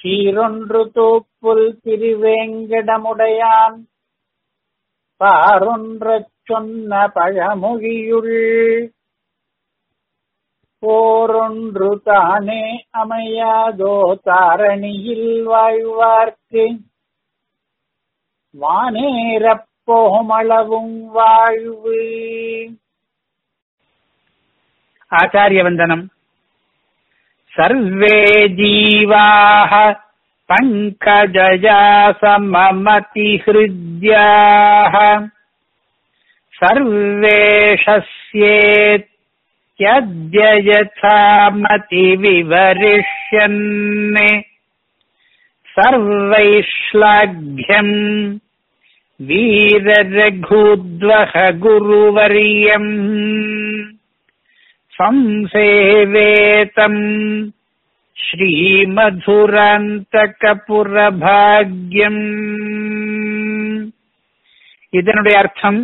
சீரொன்று தூப்புல் திருவேங்கடமுடையான் பாரொன்றச் சொன்ன பழமொழியுள் போரொன்று தானே அமையாதோ தாரணியில் வாழ்வார்க்கு வானேரப் போமளவும் வாழ்வு ஆச்சாரிய வந்தனம் सर्वे जीवाः पङ्कजया सममतिहृद्याः सर्वे शस्येत्यद्य यथा मतिविवरिष्यन् सर्वैश्लाघ्यम् वीररघुद्वह गुरुवर्यम् संसेवेतम् ஸ்ரீமதுராந்தகபுரபாகியம் இதனுடைய அர்த்தம்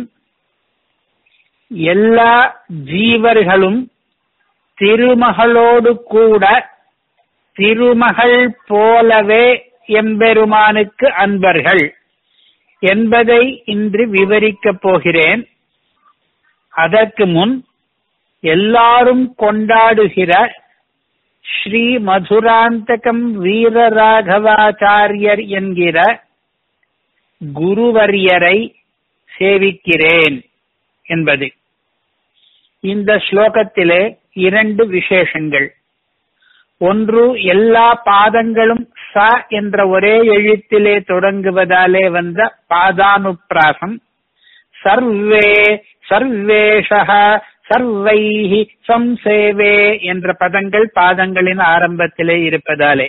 எல்லா ஜீவர்களும் திருமகளோடு கூட திருமகள் போலவே எம்பெருமானுக்கு அன்பர்கள் என்பதை இன்று விவரிக்கப் போகிறேன் அதற்கு முன் எல்லாரும் கொண்டாடுகிற ஸ்ரீ மதுராந்தகம் வீரராகவாச்சாரியர் என்கிற குருவரியரை சேவிக்கிறேன் என்பது இந்த ஸ்லோகத்திலே இரண்டு விசேஷங்கள் ஒன்று எல்லா பாதங்களும் ச என்ற ஒரே எழுத்திலே தொடங்குவதாலே வந்த பாதானுப்பிராசம் சர்வே சர்வேஷக சர்வைஹி சம்சேவே என்ற பதங்கள் பாதங்களின் ஆரம்பத்திலே இருப்பதாலே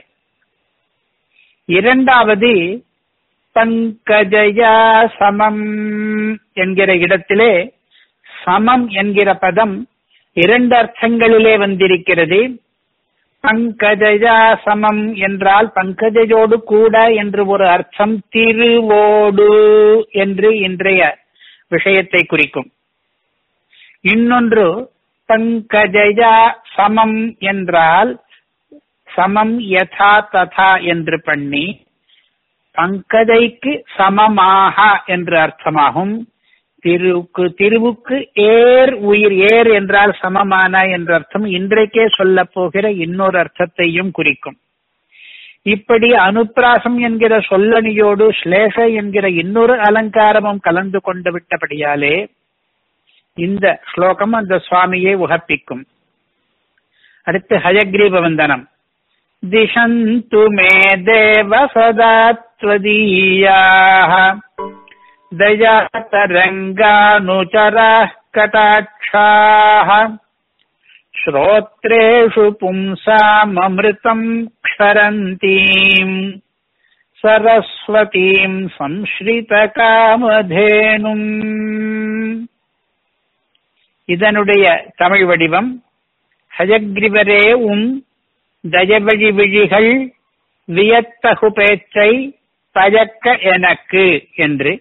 இரண்டாவது பங்கஜயா சமம் என்கிற இடத்திலே சமம் என்கிற பதம் இரண்டு அர்த்தங்களிலே வந்திருக்கிறது பங்கஜயா சமம் என்றால் பங்கஜயோடு கூட என்று ஒரு அர்த்தம் திருவோடு என்று இன்றைய விஷயத்தை குறிக்கும் இன்னொன்று பங்கஜயா சமம் என்றால் சமம் யதா ததா என்று பண்ணி பங்கஜைக்கு சமமாக என்று அர்த்தமாகும் திருவுக்கு திருவுக்கு ஏர் உயிர் ஏர் என்றால் சமமான என்ற அர்த்தம் இன்றைக்கே சொல்ல போகிற இன்னொரு அர்த்தத்தையும் குறிக்கும் இப்படி அனுப்பிராசம் என்கிற சொல்லணியோடு ஸ்லேஷ என்கிற இன்னொரு அலங்காரமும் கலந்து கொண்டு விட்டபடியாலே இந்த ஸ்லோகம் அந்த சுவாமியை உகப்பிக்கும் அடுத்து ஹயக்ரீப வந்தனம் திசந்து மே தேவ சதா त्वदीयाः दयातरङ्गानुचराः कटाक्षाः श्रोत्रेषु पुंसाममृतम् क्षरन्तीम् सरस्वतीम् संश्ரிதகாமதேனும் இதனுடைய தமிழ் வடிவம் ஹஜக்ரிவரே உம் தயவழி விழிகள் வியத்தகு பேச்சை பழக்க எனக்கு என்று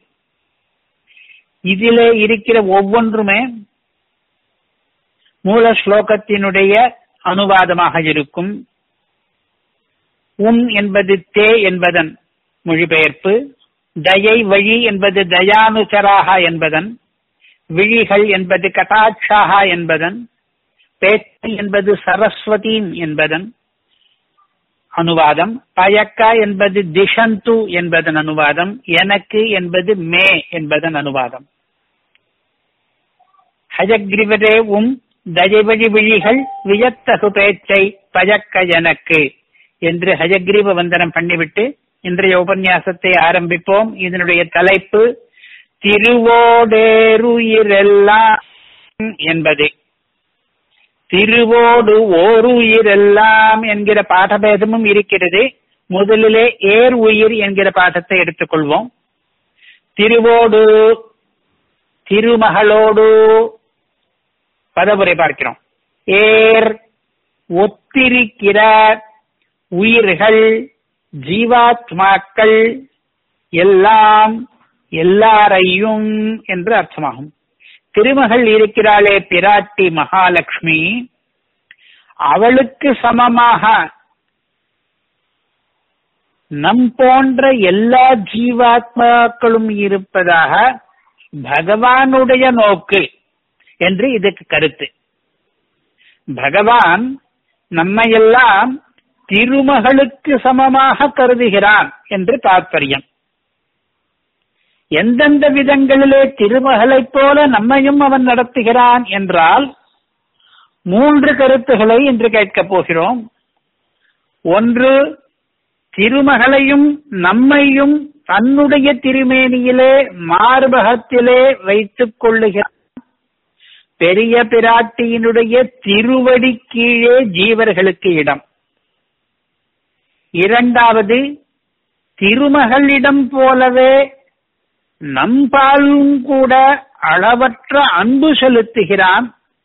இதிலே இருக்கிற ஒவ்வொன்றுமே மூல ஸ்லோகத்தினுடைய அனுவாதமாக இருக்கும் உம் என்பது தே என்பதன் மொழிபெயர்ப்பு தயை வழி என்பது தயானுசராக என்பதன் விழிகள் என்பது கட்டாட்சாக என்பதன் பேச்சு என்பது சரஸ்வதீம் என்பதன் அனுவாதம் பயக்க என்பது திஷந்து என்பதன் அனுவாதம் எனக்கு என்பது மே என்பதன் அனுவாதம் ஹஜக்ரிவரே உம் தஜவழி விழிகள் வியத்தகு பேச்சை பயக்க எனக்கு என்று ஹஜக்ரீவ வந்தனம் பண்ணிவிட்டு இன்றைய உபன்யாசத்தை ஆரம்பிப்போம் இதனுடைய தலைப்பு திருவோடேருயிரெல்லாம் என்பது திருவோடு ஓர் உயிரெல்லாம் என்கிற பாடபேதமும் இருக்கிறது முதலிலே ஏர் உயிர் என்கிற பாடத்தை எடுத்துக்கொள்வோம் திருவோடு திருமகளோடு பதவுரை பார்க்கிறோம் ஏர் ஒத்திருக்கிற உயிர்கள் ஜீவாத்மாக்கள் எல்லாம் எல்லாரையும் என்று அர்த்தமாகும் திருமகள் இருக்கிறாளே பிராட்டி மகாலட்சுமி அவளுக்கு சமமாக நம் போன்ற எல்லா ஜீவாத்மாக்களும் இருப்பதாக பகவானுடைய நோக்கு என்று இதுக்கு கருத்து பகவான் நம்மையெல்லாம் திருமகளுக்கு சமமாக கருதுகிறான் என்று தாற்பயம் எந்தெந்த விதங்களிலே திருமகளைப் போல நம்மையும் அவன் நடத்துகிறான் என்றால் மூன்று கருத்துக்களை இன்று கேட்கப் போகிறோம் ஒன்று திருமகளையும் நம்மையும் தன்னுடைய திருமேனியிலே மார்பகத்திலே வைத்துக் கொள்ளுகிறான் பெரிய பிராட்டியினுடைய திருவடி கீழே ஜீவர்களுக்கு இடம் இரண்டாவது திருமகளிடம் போலவே நம்பாலும் கூட அளவற்ற அன்பு செலுத்துகிறான்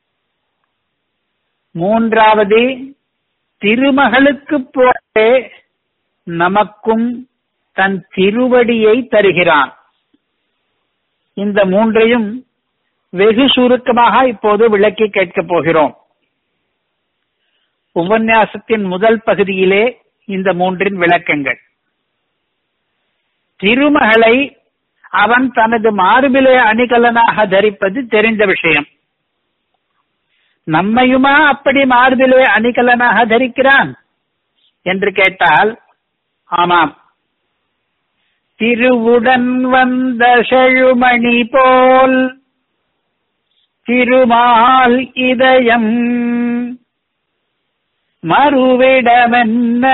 மூன்றாவது திருமகளுக்கு போலே நமக்கும் தன் திருவடியை தருகிறான் இந்த மூன்றையும் வெகு சுருக்கமாக இப்போது விளக்கி கேட்கப் போகிறோம் உபன்யாசத்தின் முதல் பகுதியிலே இந்த மூன்றின் விளக்கங்கள் திருமகளை அவன் தனது மார்பிலே அணிகலனாக தரிப்பது தெரிந்த விஷயம் நம்மையுமா அப்படி மார்பிலே அணிகலனாக தரிக்கிறான் என்று கேட்டால் ஆமாம் திருவுடன் வந்த செழுமணி போல் திருமால் இதயம் மறுவிடமென்ன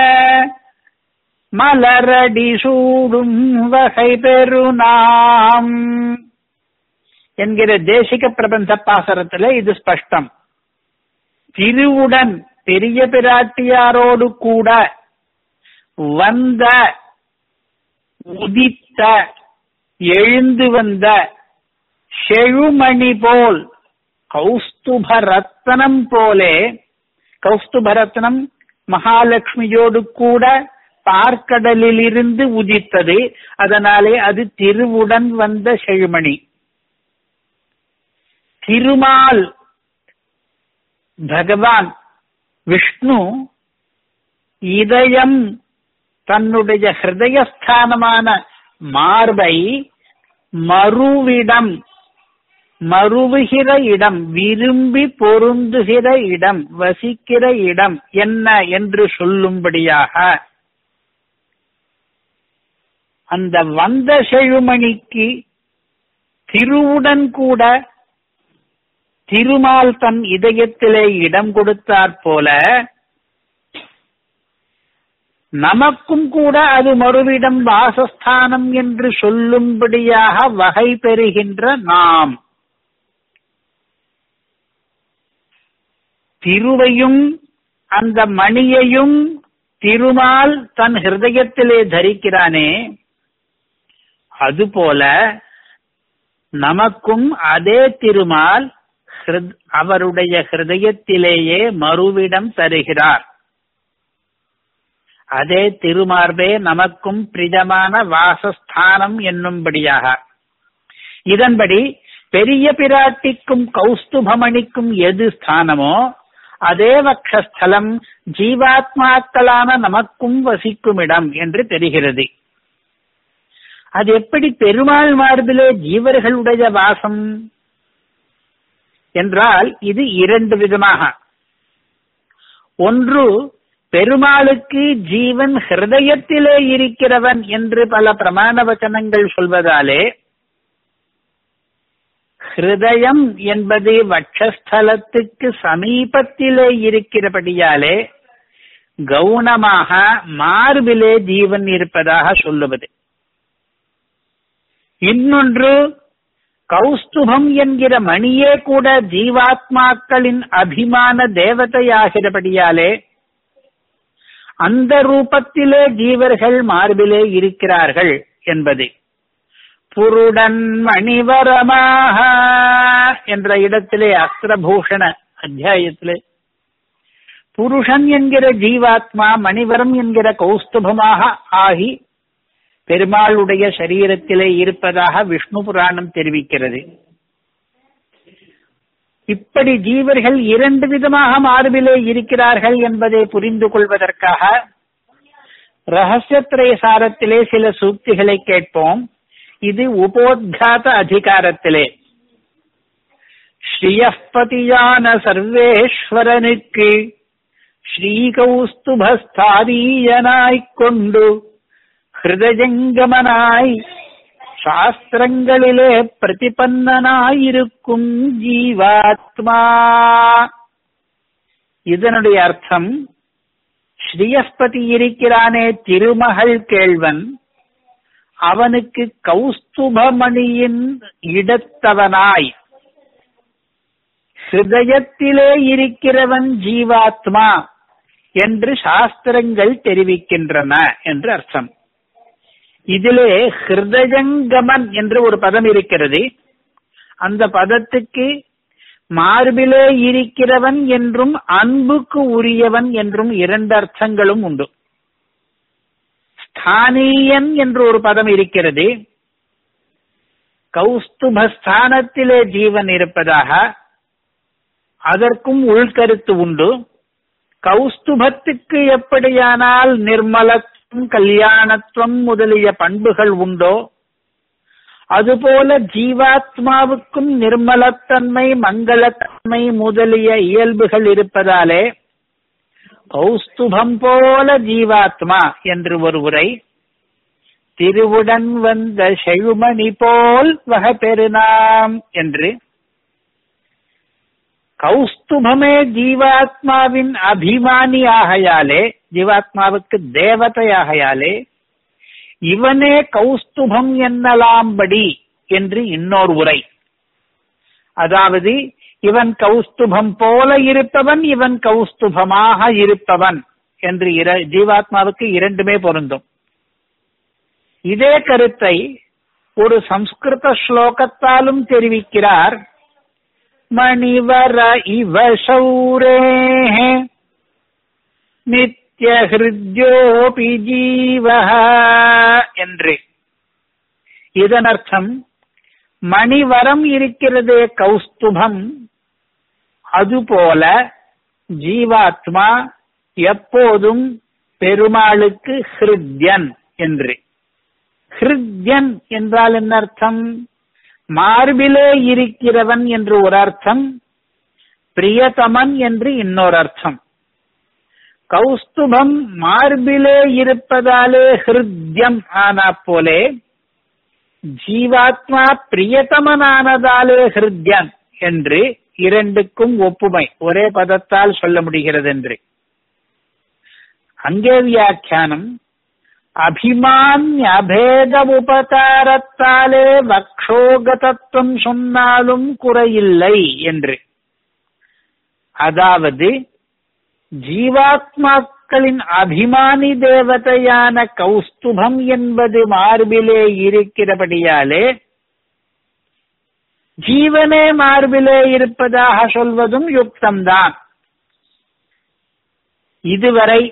மலரடி சூடும் வகை பெருநாம் என்கிற தேசிக பிரபந்த பாசரத்துல இது ஸ்பஷ்டம் திருவுடன் பெரிய பிராட்டியாரோடு கூட வந்த உதித்த எழுந்து வந்த செழுமணி போல் கௌஸ்துப ரத்னம் போலே கௌஸ்துப ரத்னம் மகாலட்சுமியோடு கூட பார்க்கடலில் இருந்து உதித்தது அதனாலே அது திருவுடன் வந்த செழுமணி திருமால் பகவான் விஷ்ணு இதயம் தன்னுடைய ஹிருதயஸ்தானமான மார்பை மறுவிடம் மறுவுகிற இடம் விரும்பி பொருந்துகிற இடம் வசிக்கிற இடம் என்ன என்று சொல்லும்படியாக அந்த வந்த செழுமணிக்கு திருவுடன் கூட திருமால் தன் இதயத்திலே இடம் கொடுத்தாற் போல நமக்கும் கூட அது மறுவிடம் வாசஸ்தானம் என்று சொல்லும்படியாக வகை பெறுகின்ற நாம் திருவையும் அந்த மணியையும் திருமால் தன் ஹிருதயத்திலே தரிக்கிறானே அதுபோல நமக்கும் அதே திருமால் அவருடைய ஹிருதயத்திலேயே மறுவிடம் தருகிறார் அதே திருமார்பே நமக்கும் பிரிதமான வாசஸ்தானம் என்னும்படியாக இதன்படி பெரிய பிராட்டிக்கும் கௌஸ்துபமணிக்கும் எது ஸ்தானமோ அதே வக்ஷஸ்தலம் ஜீவாத்மாக்களான நமக்கும் வசிக்கும் இடம் என்று தெரிகிறது அது எப்படி பெருமாள் மார்பிலே ஜீவர்களுடைய வாசம் என்றால் இது இரண்டு விதமாக ஒன்று பெருமாளுக்கு ஜீவன் ஹிருதயத்திலே இருக்கிறவன் என்று பல பிரமாண வச்சனங்கள் சொல்வதாலே ஹிருதயம் என்பது வட்சஸ்தலத்துக்கு சமீபத்திலே இருக்கிறபடியாலே கவுனமாக மார்பிலே ஜீவன் இருப்பதாக சொல்லுவது இன்னொன்று கௌஸ்துபம் என்கிற மணியே கூட ஜீவாத்மாக்களின் அபிமான தேவதையாகிறபடியாலே அந்த ரூபத்திலே ஜீவர்கள் மார்பிலே இருக்கிறார்கள் என்பது புருடன் மணிவரமாக என்ற இடத்திலே அஸ்திரபூஷண அத்தியாயத்திலே புருஷன் என்கிற ஜீவாத்மா மணிவரம் என்கிற கௌஸ்துபமாக ஆகி பெருமாளுடைய சரீரத்திலே இருப்பதாக விஷ்ணு புராணம் தெரிவிக்கிறது இப்படி ஜீவர்கள் இரண்டு விதமாக மார்பிலே இருக்கிறார்கள் என்பதை புரிந்து கொள்வதற்காக ரகசியத்திரை சாரத்திலே சில சூக்திகளை கேட்போம் இது உபோத்காத அதிகாரத்திலே ஸ்ரீயப்பதியான சர்வேஸ்வரனுக்கு ஸ்ரீகௌஸ்துபஸ்தாதீயனாய்க் கொண்டு ஹிருதஜங்கமனாய் சாஸ்திரங்களிலே பிரதிபன்னனாயிருக்கும் ஜீவாத்மா இதனுடைய அர்த்தம் ஸ்ரீயஸ்பதி இருக்கிறானே திருமகள் கேள்வன் அவனுக்கு கௌஸ்துபமணியின் இடத்தவனாய் ஹிருதயத்திலே இருக்கிறவன் ஜீவாத்மா என்று சாஸ்திரங்கள் தெரிவிக்கின்றன என்று அர்த்தம் இதிலே ஹிருதயங்கமன் என்று ஒரு பதம் இருக்கிறது அந்த பதத்துக்கு மார்பிலே இருக்கிறவன் என்றும் அன்புக்கு உரியவன் என்றும் இரண்டு அர்த்தங்களும் உண்டு ஸ்தானீயன் என்று ஒரு பதம் இருக்கிறது கௌஸ்துபஸ்தானத்திலே ஜீவன் இருப்பதாக அதற்கும் உள்கருத்து உண்டு கௌஸ்துபத்துக்கு எப்படியானால் நிர்மலத்துவம் கல்யாணத்துவம் முதலிய பண்புகள் உண்டோ அதுபோல ஜீவாத்மாவுக்கும் நிர்மலத்தன்மை மங்களத்தன்மை முதலிய இயல்புகள் இருப்பதாலே கௌஸ்துபம் போல ஜீவாத்மா என்று ஒரு உரை திருவுடன் வந்த செழுமணி போல் வக பெருநாம் என்று கௌஸ்துபமே ஜீவாத்மாவின் அபிமானி ஆகையாலே ஜீவாத்மாவுக்கு தேவதையாகையாலே இவனே கௌஸ்துபம் என்னலாம்படி என்று இன்னொரு உரை அதாவது இவன் கௌஸ்துபம் போல இருப்பவன் இவன் கௌஸ்துபமாக இருப்பவன் என்று இர- ஜீவாத்மாவுக்கு இரண்டுமே பொருந்தும் இதே கருத்தை ஒரு சம்ஸ்கிருத ஸ்லோகத்தாலும் தெரிவிக்கிறார் மணிவர இவ சௌரே நித்ய ஹிருத்யோபி ஜீவ என்று இதன் அர்த்தம் மணிவரம் இருக்கிறதே கௌஸ்துபம் அதுபோல ஜீவாத்மா எப்போதும் பெருமாளுக்கு ஹிருத்யன் என்று ஹிருத்யன் என்றால் என்ன அர்த்தம் மார்பிலே இருக்கிறவன் என்று ஒரு அர்த்தம் பிரியதமன் என்று இன்னொரு அர்த்தம் கௌஸ்துபம் மார்பிலே இருப்பதாலே ஹிருத்யம் ஆனா போலே ஜீவாத்மா பிரியதமனானதாலே ஹிருத்யன் என்று இரண்டுக்கும் ஒப்புமை ஒரே பதத்தால் சொல்ல முடிகிறது என்று அங்கே வியாக்கியானம் அபிமான்ய அபேத உபகாரத்தாலே வக்ஷோகதத்துவம் சொன்னாலும் குறையில்லை என்று அதாவது ஜீவாத்மாக்களின் அபிமானி தேவதையான கௌஸ்துபம் என்பது மார்பிலே இருக்கிறபடியாலே ஜீவனே மார்பிலே இருப்பதாக சொல்வதும் யுக்தம்தான் இதுவரை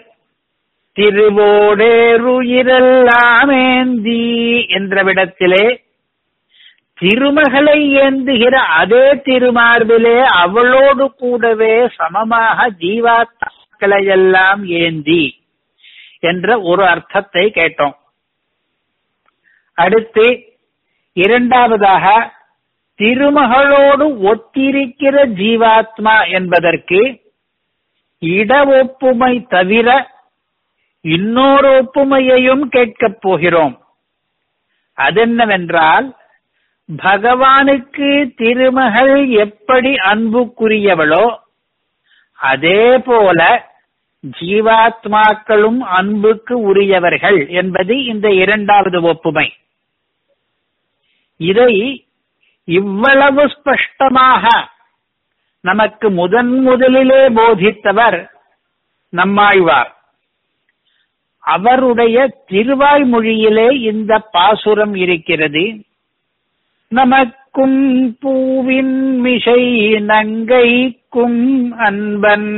திருவோடேருயிரெல்லாமேந்தி என்ற விடத்திலே திருமகளை ஏந்துகிற அதே திருமார்பிலே அவளோடு கூடவே சமமாக ஜீவாத்மாக்களை எல்லாம் ஏந்தி என்ற ஒரு அர்த்தத்தை கேட்டோம் அடுத்து இரண்டாவதாக திருமகளோடு ஒத்திருக்கிற ஜீவாத்மா என்பதற்கு இட ஒப்புமை தவிர இன்னொரு ஒப்புமையையும் கேட்கப் போகிறோம் அதென்னவென்றால் பகவானுக்கு திருமகள் எப்படி அன்புக்குரியவளோ அதே போல ஜீவாத்மாக்களும் அன்புக்கு உரியவர்கள் என்பது இந்த இரண்டாவது ஒப்புமை இதை இவ்வளவு ஸ்பஷ்டமாக நமக்கு முதன் முதலிலே போதித்தவர் நம்மாழ்வார் அவருடைய திருவாய்மொழியிலே இந்த பாசுரம் இருக்கிறது நமக்கும் பூவின் மிசை நங்கைக்கும் அன்பன்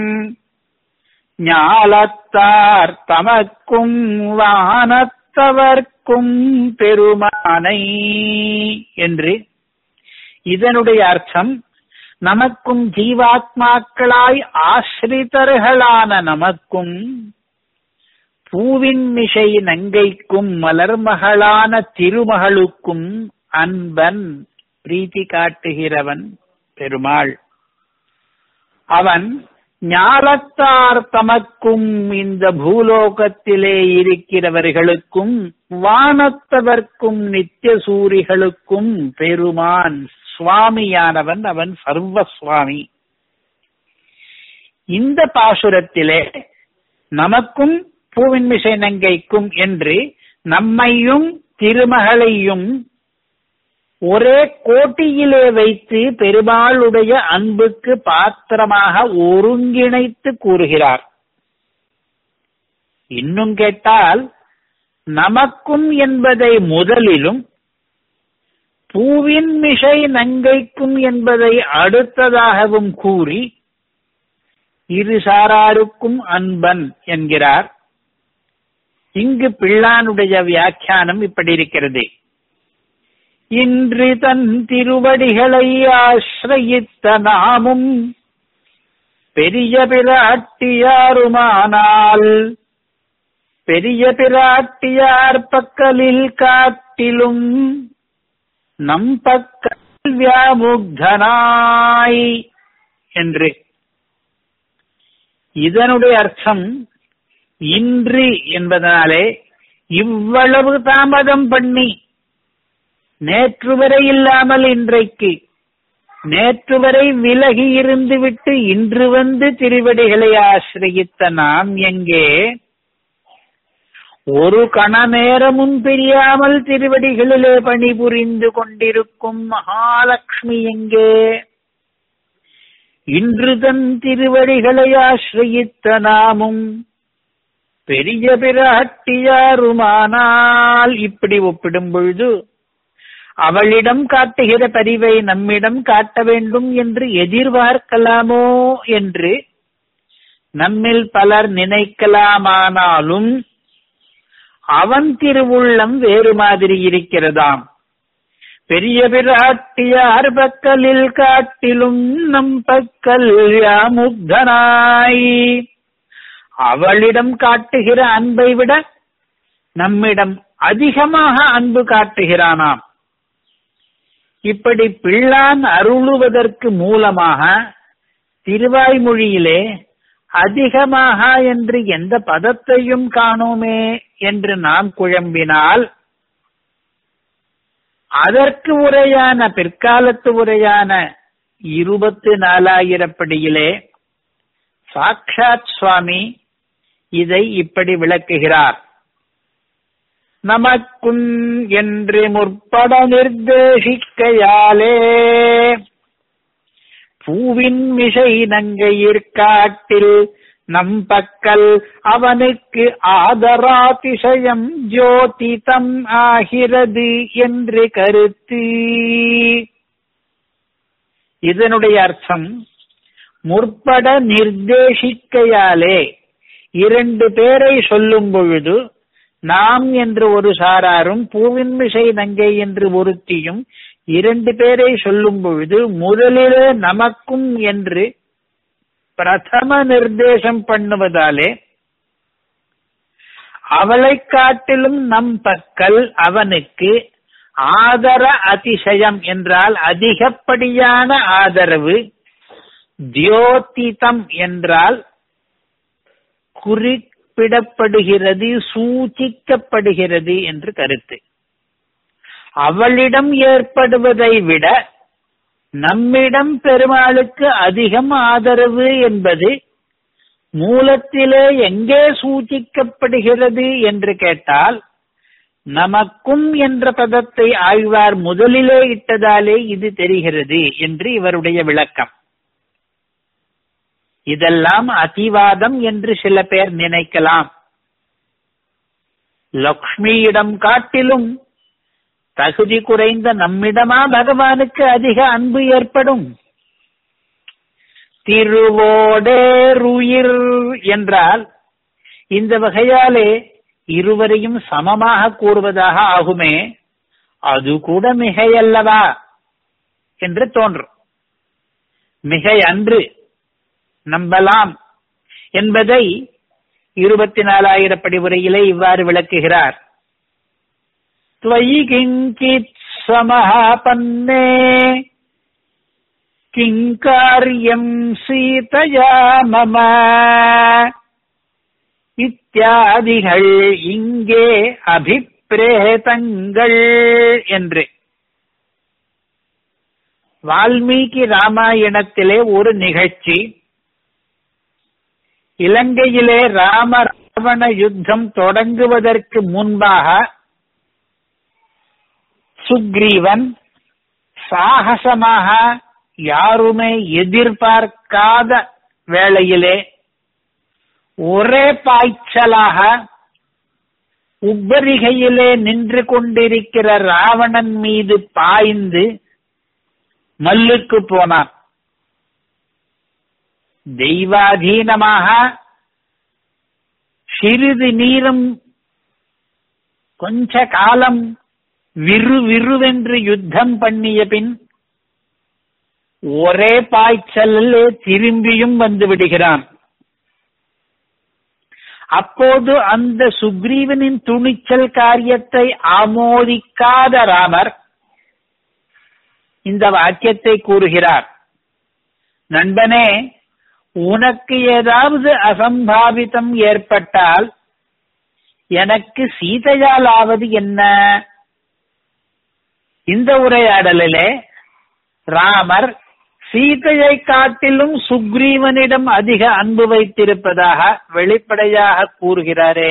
ஞாலத்தார் தமக்கும் வானத்தவர்க்கும் பெருமானை என்று இதனுடைய அர்த்தம் நமக்கும் ஜீவாத்மாக்களாய் ஆசிரிதர்களான நமக்கும் பூவின் மிசை நங்கைக்கும் மலர்மகளான திருமகளுக்கும் அன்பன் பிரீத்தி காட்டுகிறவன் பெருமாள் அவன் ஞாலத்தார் தமக்கும் இந்த பூலோகத்திலே இருக்கிறவர்களுக்கும் வானத்தவர்க்கும் நித்திய சூரிகளுக்கும் பெருமான் சுவாமியானவன் அவன் சர்வ சுவாமி இந்த பாசுரத்திலே நமக்கும் பூவின்மிசை நங்கைக்கும் என்று நம்மையும் திருமகளையும் ஒரே கோட்டியிலே வைத்து பெருமாளுடைய அன்புக்கு பாத்திரமாக ஒருங்கிணைத்து கூறுகிறார் இன்னும் கேட்டால் நமக்கும் என்பதை முதலிலும் பூவின் மிசை நங்கைக்கும் என்பதை அடுத்ததாகவும் கூறி இரு சாராருக்கும் அன்பன் என்கிறார் இங்கு பிள்ளானுடைய வியாக்கியானம் இப்படி இருக்கிறது இன்று தன் திருவடிகளை ஆசிரயித்த நாமும் பெரிய பிராட்டியாருமானால் பெரிய பிராட்டியார் பக்கலில் காட்டிலும் நம் பக்கல் வியாமுக்தனாய் என்று இதனுடைய அர்த்தம் இன்று என்பதனாலே இவ்வளவு தாமதம் பண்ணி நேற்று வரை இல்லாமல் இன்றைக்கு நேற்று வரை விலகி இருந்து விட்டு இன்று வந்து திருவடிகளை ஆசிரியத்த நாம் எங்கே ஒரு கண நேரமும் பிரியாமல் திருவடிகளிலே பணிபுரிந்து கொண்டிருக்கும் மகாலட்சுமி எங்கே இன்று தன் திருவடிகளை ஆசிரயித்த நாமும் பெரிய பிராட்டியாருமானால் இப்படி ஒப்பிடும் பொழுது அவளிடம் காட்டுகிற பரிவை நம்மிடம் காட்ட வேண்டும் என்று எதிர்பார்க்கலாமோ என்று நம்மில் பலர் நினைக்கலாமானாலும் அவன் திருவுள்ளம் வேறு மாதிரி இருக்கிறதாம் பெரிய பிராட்டியார் பக்கலில் காட்டிலும் நம் பக்கல் யாமுக்தனாய் அவளிடம் காட்டுகிற அன்பை விட நம்மிடம் அதிகமாக அன்பு காட்டுகிறானாம் இப்படி பிள்ளான் அருளுவதற்கு மூலமாக திருவாய்மொழியிலே அதிகமாக என்று எந்த பதத்தையும் காணோமே என்று நாம் குழம்பினால் அதற்கு உரையான பிற்காலத்து உரையான இருபத்து நாலாயிரப்படியிலே சாக்ஷாத் சுவாமி இதை இப்படி விளக்குகிறார் நமக்கும் என்று முற்பட நிர்தேசிக்கையாலே பூவின் மிசை நங்கையிற்காட்டில் நம் பக்கல் அவனுக்கு ஆதராதிசயம் ஜோதிதம் ஆகிறது என்று கருத்து இதனுடைய அர்த்தம் முற்பட நிர்தேசிக்கையாலே இரண்டு பேரை சொல்லும் பொழுது நாம் என்று ஒரு சாராரும் பூவின்மிசை நங்கை என்று ஒருத்தியும் இரண்டு பேரை சொல்லும் பொழுது முதலிலே நமக்கும் என்று பிரதம நிர்தேசம் பண்ணுவதாலே அவளை காட்டிலும் நம் பக்கல் அவனுக்கு ஆதர அதிசயம் என்றால் அதிகப்படியான ஆதரவு தியோதிதம் என்றால் குறிப்பிடப்படுகிறது சூச்சிக்கப்படுகிறது என்று கருத்து அவளிடம் ஏற்படுவதை விட நம்மிடம் பெருமாளுக்கு அதிகம் ஆதரவு என்பது மூலத்திலே எங்கே சூச்சிக்கப்படுகிறது என்று கேட்டால் நமக்கும் என்ற பதத்தை ஆழ்வார் முதலிலே இட்டதாலே இது தெரிகிறது என்று இவருடைய விளக்கம் இதெல்லாம் அதிவாதம் என்று சில பேர் நினைக்கலாம் லக்ஷ்மியிடம் காட்டிலும் தகுதி குறைந்த நம்மிடமா பகவானுக்கு அதிக அன்பு ஏற்படும் திருவோடேருயிர் என்றால் இந்த வகையாலே இருவரையும் சமமாக கூறுவதாக ஆகுமே அது கூட மிகையல்லவா என்று தோன்றும் மிகை அன்று நம்பலாம் என்பதை இருபத்தி நாலாயிரப்படி உரையிலே இவ்வாறு விளக்குகிறார் त्वयि किञ्चित् समापन्ने किं कार्यम् सीतया मम இத்தியாதிகள் இங்கே அபிப்பிரேதங்கள் என்று வால்மீகி ராமாயணத்திலே ஒரு நிகழ்ச்சி இலங்கையிலே ராம ராவண யுத்தம் தொடங்குவதற்கு முன்பாக சுக்ரீவன் சாகசமாக யாருமே எதிர்பார்க்காத வேளையிலே ஒரே பாய்ச்சலாக உப்பரிகையிலே நின்று கொண்டிருக்கிற ராவணன் மீது பாய்ந்து மல்லுக்கு போனான் தெய்வாதீனமாக சிறிது நீரும் கொஞ்ச காலம் விறு விறுவென்று யுத்தம் பண்ணிய பின் ஒரே பாய்ச்சலில் திரும்பியும் வந்து விடுகிறான் அப்போது அந்த சுக்ரீவனின் துணிச்சல் காரியத்தை ஆமோதிக்காத ராமர் இந்த வாக்கியத்தை கூறுகிறார் நண்பனே உனக்கு ஏதாவது அசம்பாவிதம் ஏற்பட்டால் எனக்கு சீதையால் ஆவது என்ன இந்த உரையாடலிலே ராமர் சீதையை காட்டிலும் சுக்ரீவனிடம் அதிக அன்பு வைத்திருப்பதாக வெளிப்படையாக கூறுகிறாரே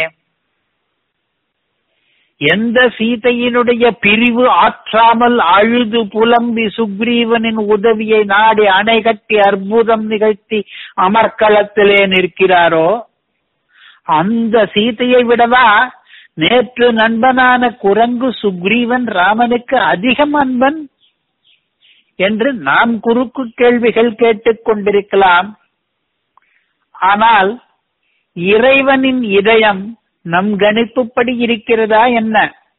எந்த சீதையினுடைய பிரிவு ஆற்றாமல் அழுது புலம்பி சுக்ரீவனின் உதவியை நாடி அணை கட்டி அற்புதம் நிகழ்த்தி அமர்க்களத்திலே நிற்கிறாரோ அந்த சீதையை விடவா நேற்று நண்பனான குரங்கு சுக்ரீவன் ராமனுக்கு அதிகம் அன்பன் என்று நாம் குறுக்கு கேள்விகள் கேட்டுக் கொண்டிருக்கலாம் ஆனால் இறைவனின் இதயம் நம் கணிப்புப்படி இருக்கிறதா என்ன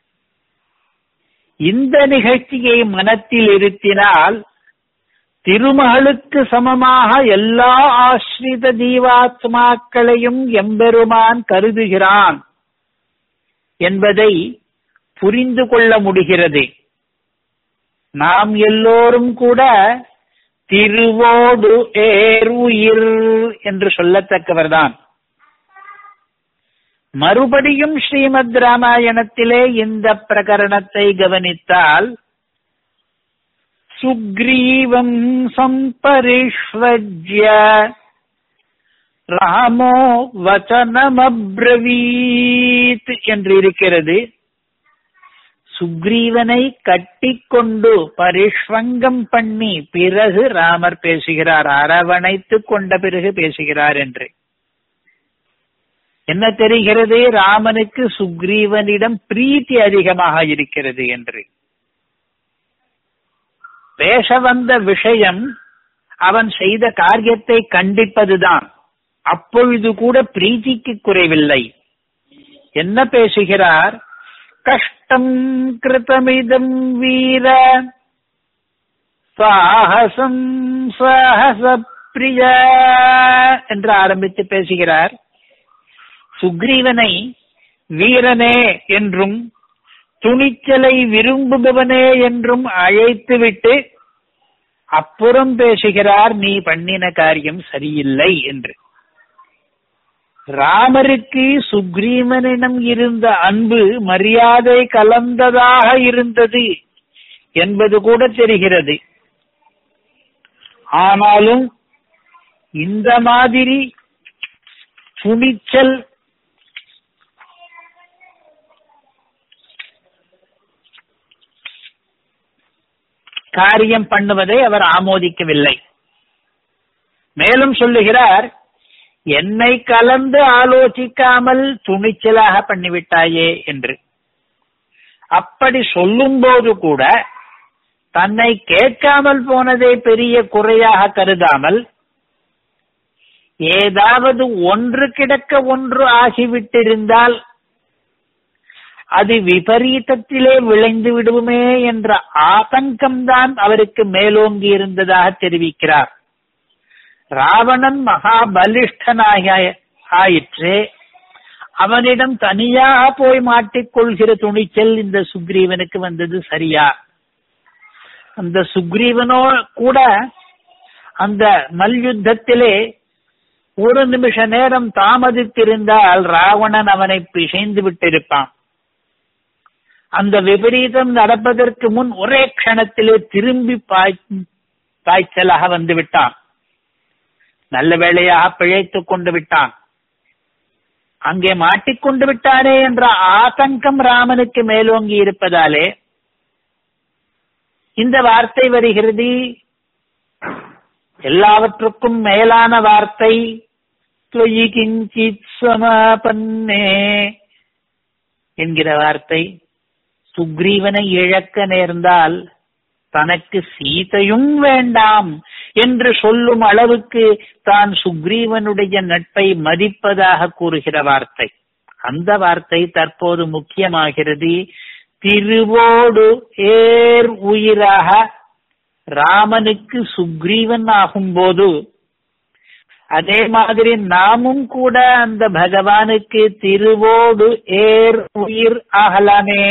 இந்த நிகழ்ச்சியை மனத்தில் இருத்தினால் திருமகளுக்கு சமமாக எல்லா ஆஸ்ரித ஜீவாத்மாக்களையும் எம்பெருமான் கருதுகிறான் என்பதை புரிந்து கொள்ள முடிகிறது நாம் எல்லோரும் கூட திருவோடு ஏர் உயிர் என்று சொல்லத்தக்கவர்தான் மறுபடியும் ஸ்ரீமத் ராமாயணத்திலே இந்த பிரகரணத்தை கவனித்தால் சுக்ரீவம் சம்பரிஷ்வஜ்ய ராமோ வச்சனமப்ரவீத் என்று இருக்கிறது சுக்ரீவனை கட்டிக்கொண்டு பரிஷ்வங்கம் பண்ணி பிறகு ராமர் பேசுகிறார் அரவணைத்து கொண்ட பிறகு பேசுகிறார் என்று என்ன தெரிகிறது ராமனுக்கு சுக்ரீவனிடம் பிரீத்தி அதிகமாக இருக்கிறது என்று பேச வந்த விஷயம் அவன் செய்த காரியத்தை கண்டிப்பதுதான் அப்பொழுது கூட பிரீத்திக்கு குறைவில்லை என்ன பேசுகிறார் கஷ்டம் கிருதமிதம் வீர சாகசம் சாகச பிரிய என்று ஆரம்பித்து பேசுகிறார் சுக்ரீவனை வீரனே என்றும் துணிச்சலை விரும்புபவனே என்றும் அழைத்துவிட்டு அப்புறம் பேசுகிறார் நீ பண்ணின காரியம் சரியில்லை என்று ராமருக்கு சுக்ரீவனிடம் இருந்த அன்பு மரியாதை கலந்ததாக இருந்தது என்பது கூட தெரிகிறது ஆனாலும் இந்த மாதிரி துணிச்சல் காரியம் பண்ணுவதை அவர் ஆமோதிக்கவில்லை மேலும் சொல்லுகிறார் என்னை கலந்து ஆலோசிக்காமல் துணிச்சலாக பண்ணிவிட்டாயே என்று அப்படி சொல்லும்போது கூட தன்னை கேட்காமல் போனதை பெரிய குறையாக கருதாமல் ஏதாவது ஒன்று கிடக்க ஒன்று ஆகிவிட்டிருந்தால் அது விபரீதத்திலே விளைந்து விடுவோமே என்ற ஆதங்கம்தான் அவருக்கு மேலோங்கி இருந்ததாக தெரிவிக்கிறார் ராவணன் மகாபலிஷ்டனாக ஆயிற்று அவனிடம் தனியாக போய் மாட்டிக்கொள்கிற துணிச்சல் இந்த சுக்ரீவனுக்கு வந்தது சரியா அந்த சுக்ரீவனோ கூட அந்த மல்யுத்தத்திலே ஒரு நிமிஷ நேரம் தாமதித்திருந்தால் ராவணன் அவனை பிசைந்து விட்டிருப்பான் அந்த விபரீதம் நடப்பதற்கு முன் ஒரே க்ஷணத்திலே திரும்பி பாய் பாய்ச்சலாக வந்து விட்டான் நல்ல வேளையாக பிழைத்துக் கொண்டு விட்டான் அங்கே மாட்டிக்கொண்டு விட்டானே என்ற ஆதங்கம் ராமனுக்கு மேலோங்கி இருப்பதாலே இந்த வார்த்தை வருகிறது எல்லாவற்றுக்கும் மேலான வார்த்தை தொயி கிஞ்சித் சமாபன்னே என்கிற வார்த்தை சுக்ரீவனை இழக்க நேர்ந்தால் தனக்கு சீதையும் வேண்டாம் என்று சொல்லும் அளவுக்கு தான் சுக்ரீவனுடைய நட்பை மதிப்பதாக கூறுகிற வார்த்தை அந்த வார்த்தை தற்போது முக்கியமாகிறது திருவோடு ஏர் உயிராக ராமனுக்கு சுக்ரீவன் ஆகும்போது அதே மாதிரி நாமும் கூட அந்த பகவானுக்கு திருவோடு ஏர் உயிர் ஆகலாமே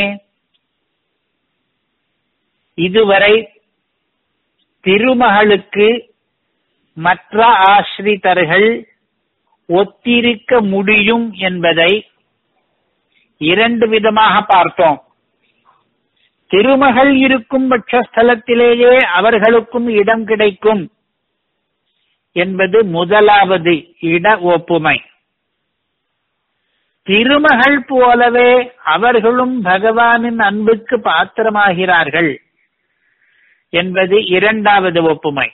இதுவரை திருமகளுக்கு மற்ற ஆசிரிதர்கள் ஒத்திருக்க முடியும் என்பதை இரண்டு விதமாக பார்த்தோம் திருமகள் இருக்கும் பட்சஸ்தலத்திலேயே அவர்களுக்கும் இடம் கிடைக்கும் என்பது முதலாவது இட ஒப்புமை திருமகள் போலவே அவர்களும் பகவானின் அன்புக்கு பாத்திரமாகிறார்கள் என்பது இரண்டாவது ஒப்புமை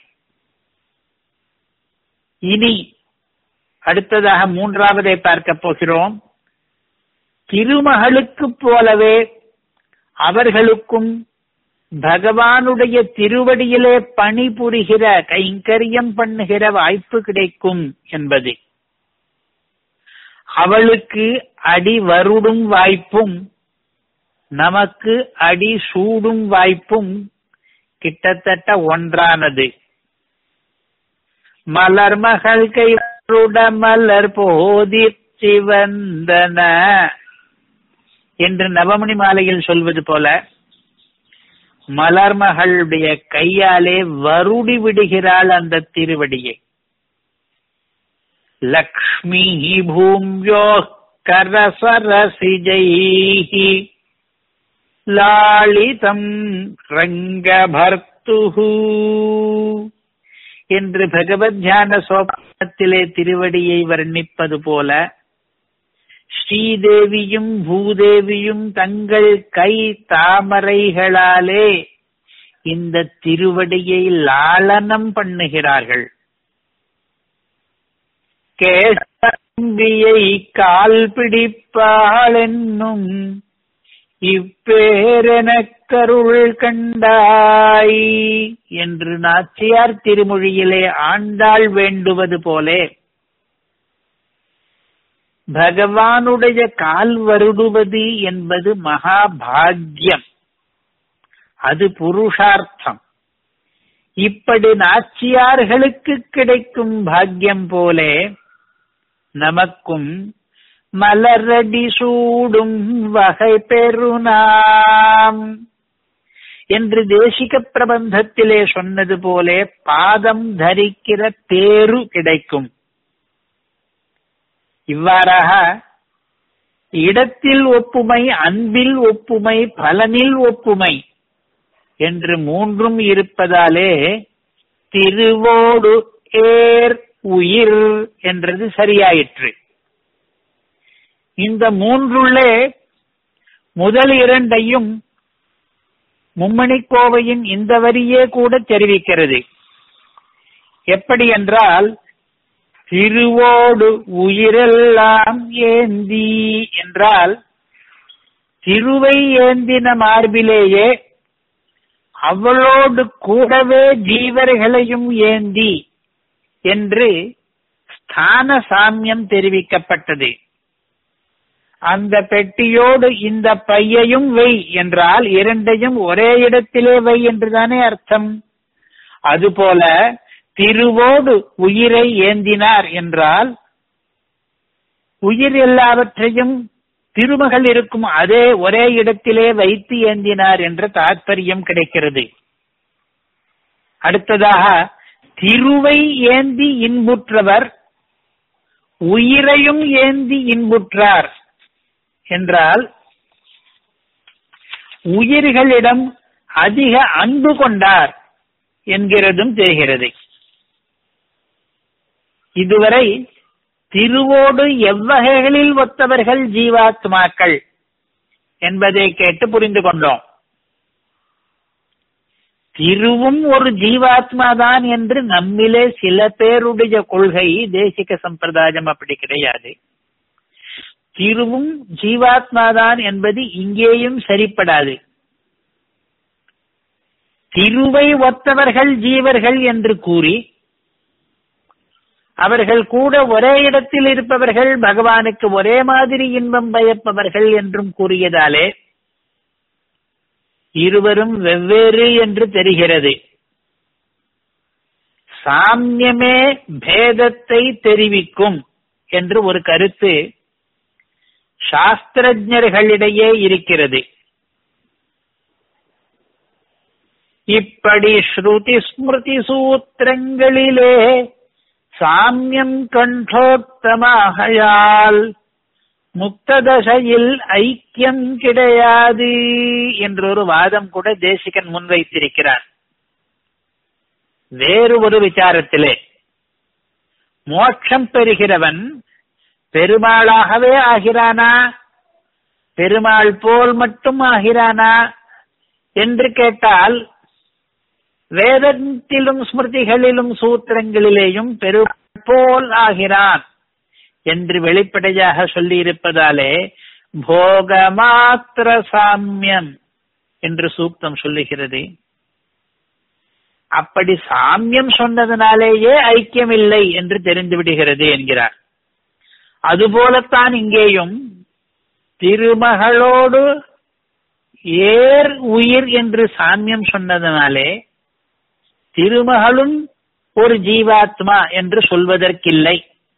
இனி அடுத்ததாக மூன்றாவதை பார்க்க போகிறோம் திருமகளுக்கு போலவே அவர்களுக்கும் பகவானுடைய திருவடியிலே பணிபுரிகிற கைங்கரியம் பண்ணுகிற வாய்ப்பு கிடைக்கும் என்பது அவளுக்கு அடி வருடும் வாய்ப்பும் நமக்கு அடி சூடும் வாய்ப்பும் கிட்டத்தட்ட ஒன்றானது மலர் மகள் கைருட மலர் போதி சிவந்தன என்று நவமணி மாலையில் சொல்வது போல மலர்மகளுடைய கையாலே வருடி விடுகிறாள் அந்த திருவடியை லக்ஷ்மி பூம்யோ கரசரசிஜைஹி லாளிதம் ரங்கபர்த்துஹு என்று பகவத் தியான சோபனத்திலே திருவடியை வர்ணிப்பது போல ஸ்ரீதேவியும் பூதேவியும் தங்கள் கை தாமரைகளாலே இந்த திருவடியை லாலனம் பண்ணுகிறார்கள் கேசம்பியை கால் பிடிப்பாள் என்னும் இப்பேரெனக்கருள் கண்டாய் என்று நாச்சியார் திருமொழியிலே ஆண்டாள் வேண்டுவது போலே பகவானுடைய கால் வருடுவது என்பது மகாபாகியம் அது புருஷார்த்தம் இப்படி நாச்சியார்களுக்கு கிடைக்கும் பாக்கியம் போலே நமக்கும் மலரடி சூடும் வகை பெருநாம் என்று தேசிக பிரபந்தத்திலே சொன்னது போலே பாதம் தரிக்கிற பேரு கிடைக்கும் இவ்வாறாக இடத்தில் ஒப்புமை அன்பில் ஒப்புமை பலனில் ஒப்புமை என்று மூன்றும் இருப்பதாலே திருவோடு ஏர் உயிர் என்றது சரியாயிற்று இந்த மூன்றுள்ளே முதல் இரண்டையும் மும்மணிக்கோவையின் இந்த வரியே கூட தெரிவிக்கிறது எப்படி என்றால் திருவோடு உயிரெல்லாம் ஏந்தி என்றால் திருவை ஏந்தின மார்பிலேயே அவளோடு கூடவே ஜீவர்களையும் ஏந்தி என்று ஸ்தான சாமியம் தெரிவிக்கப்பட்டது அந்த பெட்டியோடு இந்த பையையும் வை என்றால் இரண்டையும் ஒரே இடத்திலே வை என்றுதானே அர்த்தம் அதுபோல திருவோடு உயிரை ஏந்தினார் என்றால் உயிர் எல்லாவற்றையும் திருமகள் இருக்கும் அதே ஒரே இடத்திலே வைத்து ஏந்தினார் என்ற தாற்பயம் கிடைக்கிறது அடுத்ததாக திருவை ஏந்தி இன்புற்றவர் உயிரையும் ஏந்தி இன்புற்றார் என்றால் உயிர்களிடம் அதிக அன்பு கொண்டார் என்கிறதும் தெரிகிறது இதுவரை திருவோடு எவ்வகைகளில் ஒத்தவர்கள் ஜீவாத்மாக்கள் என்பதை கேட்டு புரிந்து கொண்டோம் திருவும் ஒரு ஜீவாத்மாதான் என்று நம்மிலே சில பேருடைய கொள்கை தேசிக சம்பிரதாயம் அப்படி கிடையாது திருவும் ஜீவாத்மாதான் என்பது இங்கேயும் சரிப்படாது திருவை ஒத்தவர்கள் ஜீவர்கள் என்று கூறி அவர்கள் கூட ஒரே இடத்தில் இருப்பவர்கள் பகவானுக்கு ஒரே மாதிரி இன்பம் பயப்பவர்கள் என்றும் கூறியதாலே இருவரும் வெவ்வேறு என்று தெரிகிறது சாமியமே பேதத்தை தெரிவிக்கும் என்று ஒரு கருத்து சாஸ்திரஜர்களிடையே இருக்கிறது இப்படி ஸ்ருதி ஸ்மிருதி சூத்திரங்களிலே சாமியம் கண்டோத்தமாகையால் முக்ததசையில் ஐக்கியம் கிடையாது என்றொரு வாதம் கூட தேசிகன் முன்வைத்திருக்கிறார் வேறு ஒரு விசாரத்திலே மோட்சம் பெறுகிறவன் பெருமாளாகவே ஆகிறானா பெருமாள் போல் மட்டும் ஆகிறானா என்று கேட்டால் வேதத்திலும் ஸ்மிருதிகளிலும் சூத்திரங்களிலேயும் பெருமாள் போல் ஆகிறான் என்று வெளிப்படையாக சொல்லி இருப்பதாலே போகமாத்திர சாமியம் என்று சூக்தம் சொல்லுகிறது அப்படி சாமியம் சொன்னதனாலேயே ஐக்கியம் இல்லை என்று தெரிந்து விடுகிறது என்கிறார் அதுபோலத்தான் இங்கேயும் திருமகளோடு ஏர் உயிர் என்று சாமியம் சொன்னதனாலே திருமகளும் ஒரு ஜீவாத்மா என்று சொல்வதற்கில்லை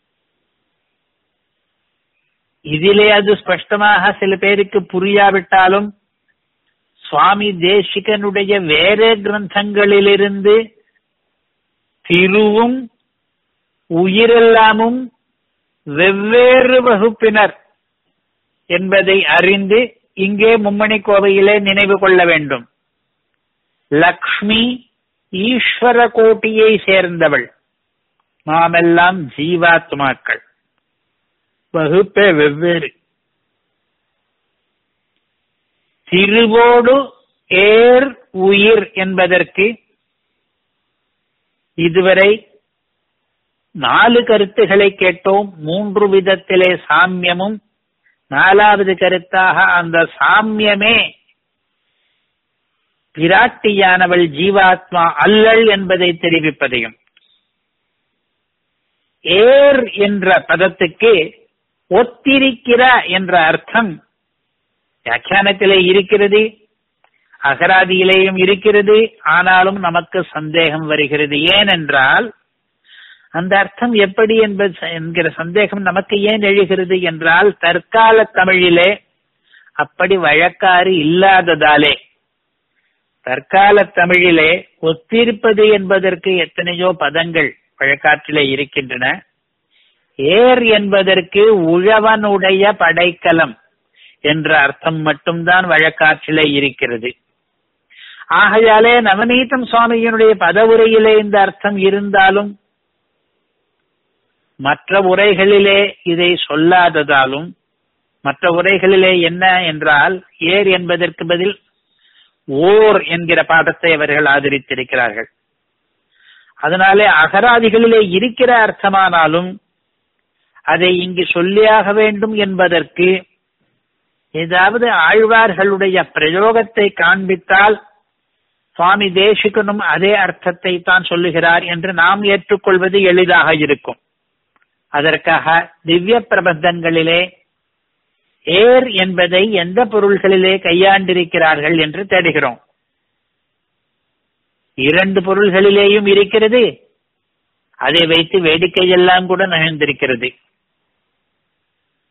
இதிலே அது ஸ்பஷ்டமாக சில பேருக்கு புரியாவிட்டாலும் சுவாமி தேசிகனுடைய வேற கிரந்தங்களிலிருந்து திருவும் உயிரெல்லாமும் வெவ்வேறு வகுப்பினர் என்பதை அறிந்து இங்கே மும்மணி கோவையிலே நினைவு கொள்ள வேண்டும் லக்ஷ்மி ஈஸ்வர கோட்டியை சேர்ந்தவள் நாமெல்லாம் ஜீவாத்மாக்கள் வகுப்பே வெவ்வேறு திருவோடு ஏர் உயிர் என்பதற்கு இதுவரை நாலு கருத்துக்களை கேட்டோம் மூன்று விதத்திலே சாமியமும் நாலாவது கருத்தாக அந்த சாமியமே பிராட்டியானவள் ஜீவாத்மா அல்லள் என்பதை தெரிவிப்பதையும் ஏர் என்ற பதத்துக்கு ஒத்திருக்கிற என்ற அர்த்தம் வியாக்கியானத்திலே இருக்கிறது அகராதியிலேயும் இருக்கிறது ஆனாலும் நமக்கு சந்தேகம் வருகிறது ஏனென்றால் அந்த அர்த்தம் எப்படி என்பது என்கிற சந்தேகம் நமக்கு ஏன் எழுகிறது என்றால் தற்கால தமிழிலே அப்படி வழக்காறு இல்லாததாலே தற்கால தமிழிலே ஒத்திருப்பது என்பதற்கு எத்தனையோ பதங்கள் வழக்காற்றிலே இருக்கின்றன ஏர் என்பதற்கு உழவனுடைய படைக்கலம் என்ற அர்த்தம் மட்டும்தான் வழக்காற்றிலே இருக்கிறது ஆகையாலே நவநீதம் சுவாமியினுடைய பதவுரையிலே இந்த அர்த்தம் இருந்தாலும் மற்ற உரைகளிலே இதை சொல்லாததாலும் மற்ற உரைகளிலே என்ன என்றால் ஏர் என்பதற்கு பதில் ஓர் என்கிற பாடத்தை அவர்கள் ஆதரித்திருக்கிறார்கள் அதனாலே அகராதிகளிலே இருக்கிற அர்த்தமானாலும் அதை இங்கு சொல்லியாக வேண்டும் என்பதற்கு ஏதாவது ஆழ்வார்களுடைய பிரயோகத்தை காண்பித்தால் சுவாமி தேசிகனும் அதே அர்த்தத்தை தான் சொல்லுகிறார் என்று நாம் ஏற்றுக்கொள்வது எளிதாக இருக்கும் அதற்காக திவ்ய பிரபந்தங்களிலே ஏர் என்பதை எந்த பொருள்களிலே கையாண்டிருக்கிறார்கள் என்று தேடுகிறோம் இரண்டு பொருள்களிலேயும் இருக்கிறது அதை வைத்து வேடிக்கையெல்லாம் கூட நிகழ்ந்திருக்கிறது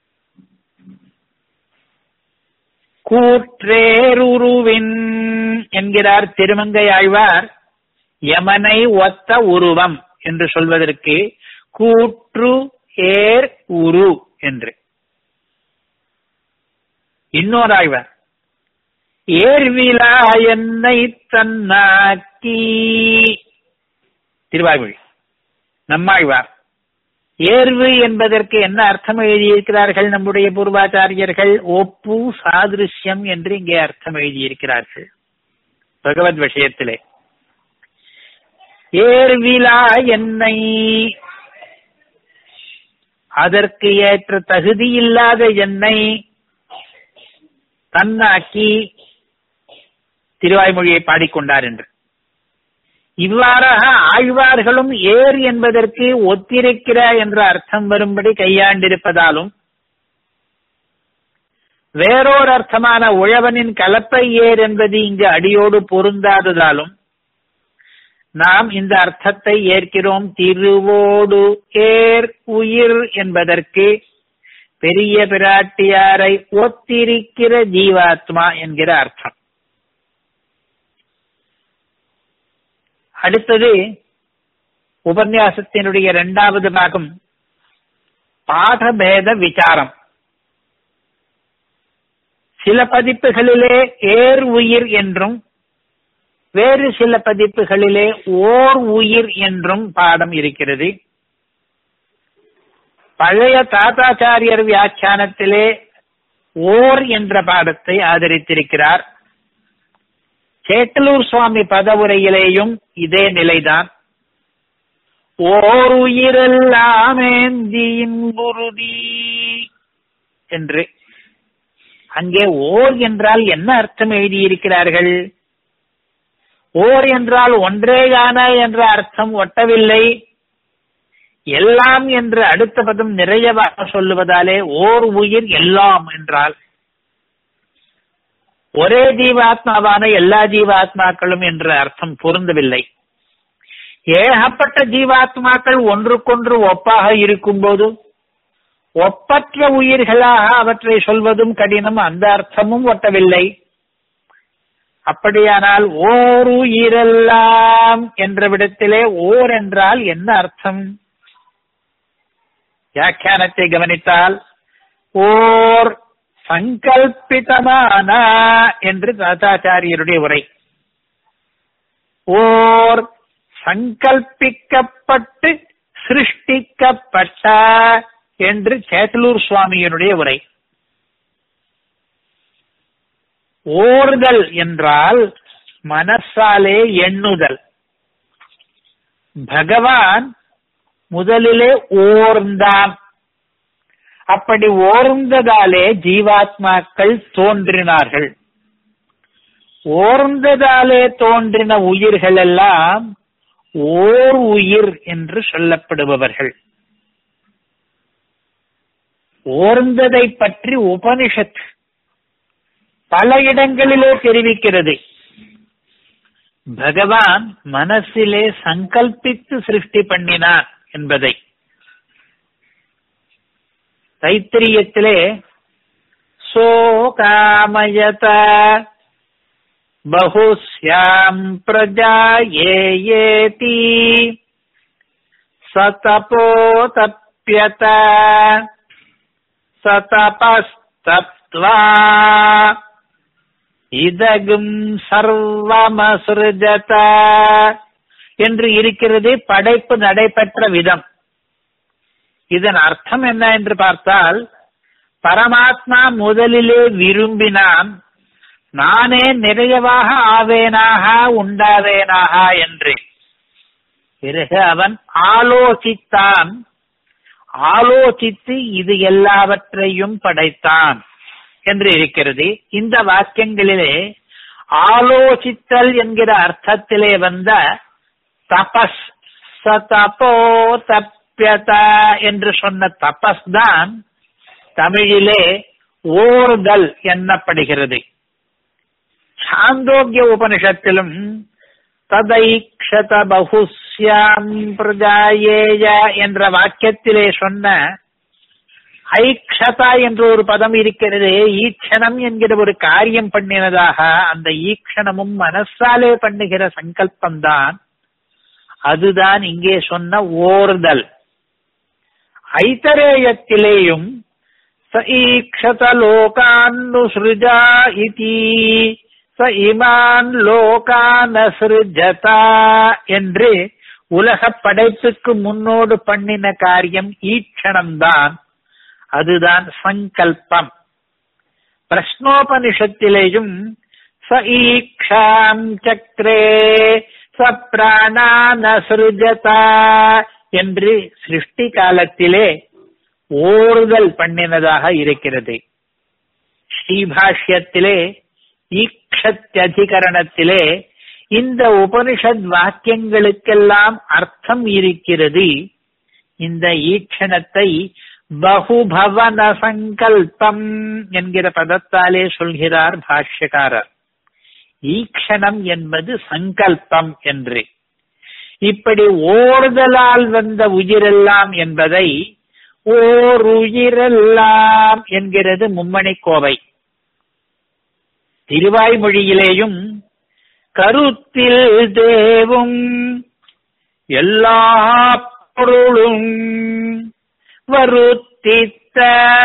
கூற்றேருருவின் என்கிறார் திருமங்கை ஆழ்வார் யமனை ஒத்த உருவம் என்று சொல்வதற்கு கூற்று ஏர் உரு என்று இன்னொரு ஆழ்வார் ஏர்விழா என்னை தன்னாக்கி திருவாய்மொழி நம்மாழ்வார் ஏர்வு என்பதற்கு என்ன அர்த்தம் எழுதியிருக்கிறார்கள் நம்முடைய பூர்வாச்சாரியர்கள் ஒப்பு சாதிருஷ்யம் என்று இங்கே அர்த்தம் எழுதியிருக்கிறார்கள் பகவத் விஷயத்திலே ஏர்விழா என்னை அதற்கு ஏற்ற தகுதி இல்லாத என்னை தன்னாக்கி திருவாய்மொழியை பாடிக்கொண்டார் என்று இவ்வாறாக ஆழ்வார்களும் ஏர் என்பதற்கு ஒத்திருக்கிற என்ற அர்த்தம் வரும்படி கையாண்டிருப்பதாலும் வேறோர் அர்த்தமான உழவனின் கலப்பை ஏர் என்பது இங்கு அடியோடு பொருந்தாததாலும் நாம் இந்த அர்த்தத்தை ஏற்கிறோம் திருவோடு ஏர் உயிர் என்பதற்கு பெரிய பிராட்டியாரை ஒத்திருக்கிற ஜீவாத்மா என்கிற அர்த்தம் அடுத்தது உபன்யாசத்தினுடைய இரண்டாவது பாகம் பாடபேத விசாரம் சில பதிப்புகளிலே ஏர் உயிர் என்றும் வேறு சில பதிப்புகளிலே ஓர் உயிர் என்றும் பாடம் இருக்கிறது பழைய தாத்தாச்சாரியர் வியாக்கியானத்திலே ஓர் என்ற பாடத்தை ஆதரித்திருக்கிறார் சேட்டலூர் சுவாமி பதவுரையிலேயும் இதே நிலைதான் ஓர் உயிரெல்லாமேந்தியின் குருதி என்று அங்கே ஓர் என்றால் என்ன அர்த்தம் எழுதியிருக்கிறார்கள் ஓர் என்றால் ஒன்றேயான என்ற அர்த்தம் ஒட்டவில்லை எல்லாம் என்று அடுத்த பதம் நிறையவாக சொல்லுவதாலே ஓர் உயிர் எல்லாம் என்றால் ஒரே ஜீவாத்மாவான எல்லா ஜீவாத்மாக்களும் என்ற அர்த்தம் பொருந்தவில்லை ஏகப்பட்ட ஜீவாத்மாக்கள் ஒன்றுக்கொன்று ஒப்பாக இருக்கும்போது ஒப்பற்ற உயிர்களாக அவற்றை சொல்வதும் கடினம் அந்த அர்த்தமும் ஒட்டவில்லை அப்படியானால் ஓர் உயிரெல்லாம் என்ற விடத்திலே ஓர் என்றால் என்ன அர்த்தம் வியாக்கியானத்தை கவனித்தால் ஓர் சங்கல்பிதமான என்று தாத்தாச்சாரியருடைய உரை ஓர் சங்கல்பிக்கப்பட்டு சிருஷ்டிக்கப்பட்ட என்று சேத்தலூர் சுவாமியினுடைய உரை ஓர்தல் என்றால் மனசாலே எண்ணுதல் பகவான் முதலிலே ஓர்ந்தான் அப்படி ஓர்ந்ததாலே ஜீவாத்மாக்கள் தோன்றினார்கள் ஓர்ந்ததாலே தோன்றின உயிர்கள் எல்லாம் ஓர் உயிர் என்று சொல்லப்படுபவர்கள் ஓர்ந்ததை பற்றி உபனிஷத் பல இடங்களிலே தெரிவிக்கிறது பகவான் மனசிலே சங்கல்பித்து சிருஷ்டி பண்ணினான் என்பதை தைத்திரியத்திலே சோகாமயத பகுஸ்யாம் பிரஜா ஏயேதி சதபோ தப்யத சதபஸ்தப்த்வா இதகும் சர்வமசிருஜத என்று இருக்கிறது படைப்பு நடைபெற்ற விதம் இதன் அர்த்தம் என்ன என்று பார்த்தால் பரமாத்மா முதலிலே விரும்பினான் நானே நிறையவாக ஆவேனாக உண்டாவேனாக என்று பிறகு அவன் ஆலோசித்தான் ஆலோசித்து இது எல்லாவற்றையும் படைத்தான் என்று இருக்கிறது இந்த வாக்கியங்களிலே ஆலோசித்தல் என்கிற அர்த்தத்திலே வந்த தபஸ் சதபோ தப்யத என்று சொன்ன தபஸ் தான் தமிழிலே ஓர்தல் எண்ணப்படுகிறது சாந்தோக்கிய உபனிஷத்திலும் ததைக்ஷத பகுஸ்யாம் பிரஜாயேய என்ற வாக்கியத்திலே சொன்ன ஐக்ஷதா என்ற ஒரு பதம் இருக்கிறது ஈக்ஷணம் என்கிற ஒரு காரியம் பண்ணினதாக அந்த ஈக்ஷணமும் மனசாலே பண்ணுகிற சங்கல்பம்தான் அதுதான் இங்கே சொன்ன ஓர்தல் ஐத்தரேயத்திலேயும் ச ஈக்ஷத லோகான்னுசிருஜா இதி ச இமான் லோகானசிருஜதா என்று உலக படைப்புக்கு முன்னோடு பண்ணின காரியம் ஈக்ஷணம்தான் அதுதான் சங்கல்பம் பிரஷ்னோபனிஷத்திலேயும் ச ஈக்ஷாம் சக்ரே ச பிராணானசிருஜதா என்று சிருஷ்டி காலத்திலே ஓறுதல் பண்ணினதாக இருக்கிறது ஸ்ரீபாஷ்யத்திலே ஈக்ஷத்தியதிகரணத்திலே இந்த உபனிஷத் வாக்கியங்களுக்கெல்லாம் அர்த்தம் இருக்கிறது இந்த ஈக்ஷணத்தை பகுபவன சங்கல்பம் என்கிற பதத்தாலே சொல்கிறார் பாஷ்யக்காரர் ஈக்ஷணம் என்பது சங்கல்பம் என்று இப்படி ஓடுதலால் வந்த உயிரெல்லாம் என்பதை ஓர் உயிரெல்லாம் என்கிறது மும்மணி கோவை திருவாய்மொழியிலேயும் கருத்தில் தேவும் எல்லா பொருளும் வருத்தித்த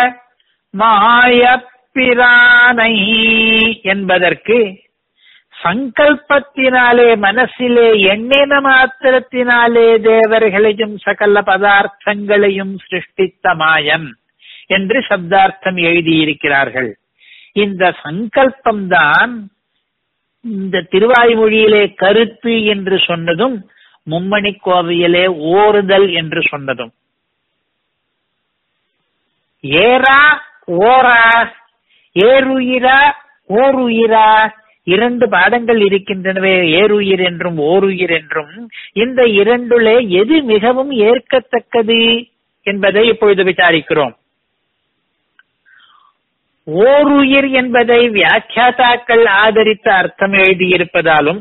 மாயப்பிரானை என்பதற்கு சங்கல்பத்தினாலே மனசிலே எண்ணின மாத்திரத்தினாலே தேவர்களையும் சகல பதார்த்தங்களையும் சிருஷ்டித்த மாயன் என்று சப்தார்த்தம் எழுதியிருக்கிறார்கள் இந்த சங்கல்பம்தான் இந்த திருவாய்மொழியிலே கருத்து என்று சொன்னதும் மும்மணி கோவையிலே ஓறுதல் என்று சொன்னதும் ஏரா ஓரா ஏருயிரா ஓருயிரா இரண்டு பாடங்கள் இருக்கின்றனவே ஏருயிர் என்றும் ஓருயிர் என்றும் இந்த இரண்டுலே எது மிகவும் ஏற்கத்தக்கது என்பதை இப்பொழுது விசாரிக்கிறோம் ஓருயிர் என்பதை வியாக்கியாதாக்கள் ஆதரித்த அர்த்தம் எழுதியிருப்பதாலும்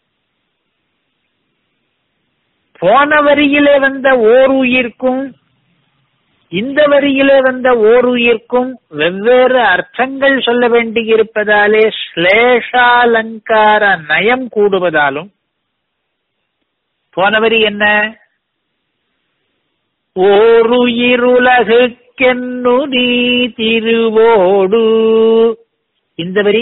போன வரியிலே வந்த ஓர் உயிர்க்கும் இந்த வரியிலே வந்த ஓர் உயிர்க்கும் வெவ்வேறு அர்த்தங்கள் சொல்ல வேண்டியிருப்பதாலே ஸ்லேஷாலங்கார நயம் கூடுவதாலும் போன வரி என்ன ஓருயிருலகுக்கென்னு நீ திருவோடு இந்த வரி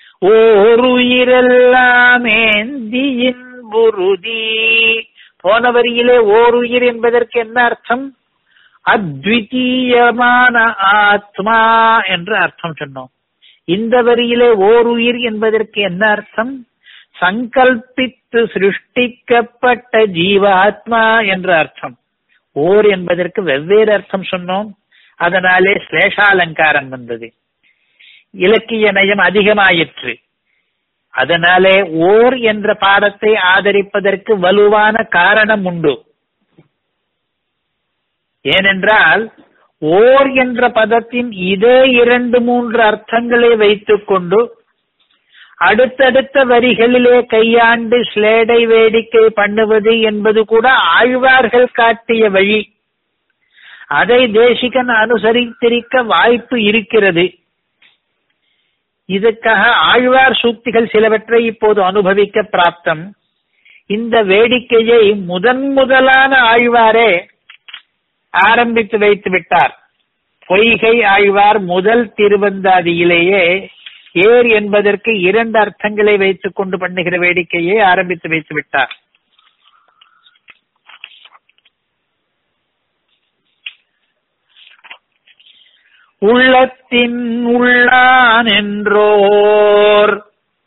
ஓருயிரெல்லாமேந்தியின் புருதி போன வரியிலே ஓருயிர் என்பதற்கு என்ன அர்த்தம் அத்விதீயமான ஆத்மா என்று அர்த்தம் சொன்னோம் இந்த வரியிலே ஓர் உயிர் என்பதற்கு என்ன அர்த்தம் சங்கல்பித்து சிருஷ்டிக்கப்பட்ட ஜீவாத்மா என்ற அர்த்தம் ஓர் என்பதற்கு வெவ்வேறு அர்த்தம் சொன்னோம் அதனாலே ஸ்லேஷாலங்காரம் வந்தது இலக்கிய நயம் அதிகமாயிற்று அதனாலே ஓர் என்ற பாடத்தை ஆதரிப்பதற்கு வலுவான காரணம் உண்டு ஏனென்றால் ஓர் என்ற பதத்தின் இதே இரண்டு மூன்று அர்த்தங்களை வைத்துக்கொண்டு அடுத்தடுத்த வரிகளிலே கையாண்டு ஸ்லேடை வேடிக்கை பண்ணுவது என்பது கூட ஆழ்வார்கள் காட்டிய வழி அதை தேசிகன் அனுசரித்திருக்க வாய்ப்பு இருக்கிறது இதற்காக ஆழ்வார் சூக்திகள் சிலவற்றை இப்போது அனுபவிக்க பிராப்தம் இந்த வேடிக்கையை முதன் முதலான ஆழ்வாரே ஆரம்பித்து வைத்து விட்டார் பொய்கை ஆழ்வார் முதல் திருவந்தாதியிலேயே ஏர் என்பதற்கு இரண்டு அர்த்தங்களை வைத்துக் கொண்டு பண்ணுகிற வேடிக்கையை ஆரம்பித்து வைத்து விட்டார் உள்ளத்தின் உள்ளான் என்றோர்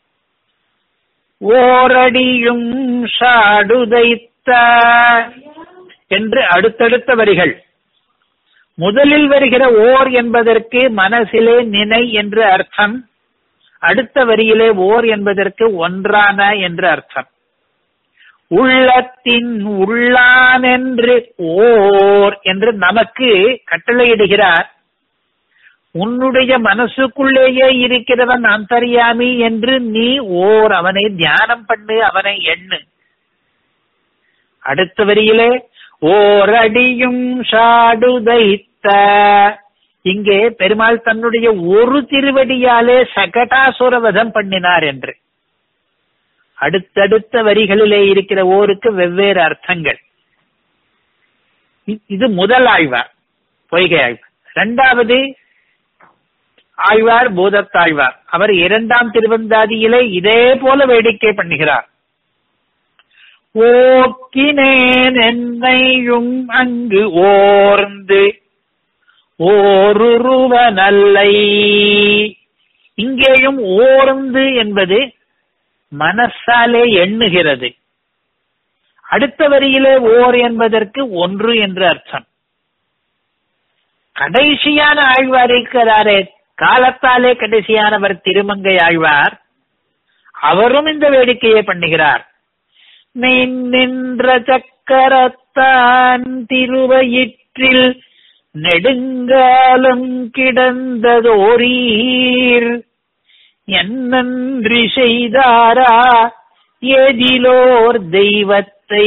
ஓரடியும் சாடுதைத்த என்று அடுத்தடுத்த வரிகள் முதலில் வருகிற ஓர் என்பதற்கு மனசிலே நினை என்று அர்த்தம் அடுத்த வரியிலே ஓர் என்பதற்கு ஒன்றான என்று அர்த்தம் உள்ளத்தின் உள்ளான் என்று ஓர் என்று நமக்கு கட்டளையிடுகிறார் உன்னுடைய மனசுக்குள்ளேயே இருக்கிறவன் அந்தர்யாமி என்று நீ ஓர் அவனை தியானம் பண்ணு அவனை எண்ணு அடுத்த வரியிலே ஓரடியும் சாடுதைத்த இங்கே பெருமாள் தன்னுடைய ஒரு திருவடியாலே சகடாசுர வதம் பண்ணினார் என்று அடுத்தடுத்த வரிகளிலே இருக்கிற ஓருக்கு வெவ்வேறு அர்த்தங்கள் இ- இது முதல் ஆழ்வார் பொய்கை ஆழ்வார் இரண்டாவது ஆழ்வார் பூதத்தாழ்வார் அவர் இரண்டாம் திருவந்தாதியிலே இதே போல வேடிக்கை பண்ணுகிறார் ஓக்கினேன் என்னையும் அங்கு ஓர்ந்து ஓருருவ நல்லை இங்கேயும் ஓர்ந்து என்பது மனசாலே எண்ணுகிறது அடுத்த வரியிலே ஓர் என்பதற்கு ஒன்று என்று அர்த்தம் கடைசியான ஆழ்வார் இருக்கிறாரே காலத்தாலே கடைசியானவர் திருமங்கை ஆழ்வார் அவரும் இந்த வேடிக்கையை பண்ணுகிறார் மெய் நின்ற சக்கரத்தான் திருவயிற்றில் நெடுங்காலம் கிடந்ததோரீர் என்னன்றி செய்தாரா ஏதிலோர் தெய்வத்தை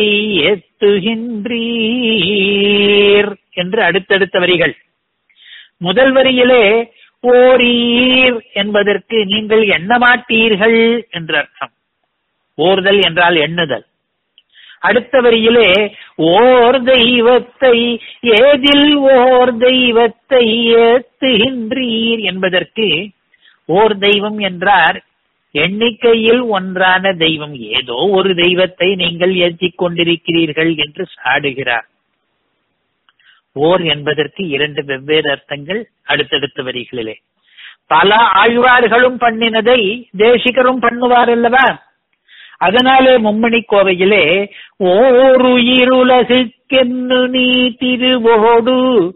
எத்துகின்றீர் என்று அடுத்தடுத்த வரிகள் முதல் வரியிலே ஓரீர் என்பதற்கு நீங்கள் எண்ணமாட்டீர்கள் என்று அர்த்தம் ஓர்தல் என்றால் எண்ணுதல் அடுத்த வரியிலே ஓர் தெய்வத்தை ஏதில் ஓர் தெய்வத்தை ஏத்துகின்றீர் என்பதற்கு ஓர் தெய்வம் என்றார் எண்ணிக்கையில் ஒன்றான தெய்வம் ஏதோ ஒரு தெய்வத்தை நீங்கள் ஏற்றிக் கொண்டிருக்கிறீர்கள் என்று சாடுகிறார் ஓர் என்பதற்கு இரண்டு வெவ்வேறு அர்த்தங்கள் அடுத்தடுத்த வரிகளிலே பல ஆழ்வார்களும் பண்ணினதை தேசிகரும் பண்ணுவார் அல்லவா அதனாலே மும்மணி கோவையிலே ஓருயிருலகுக்கென்னு நீ திருவோடு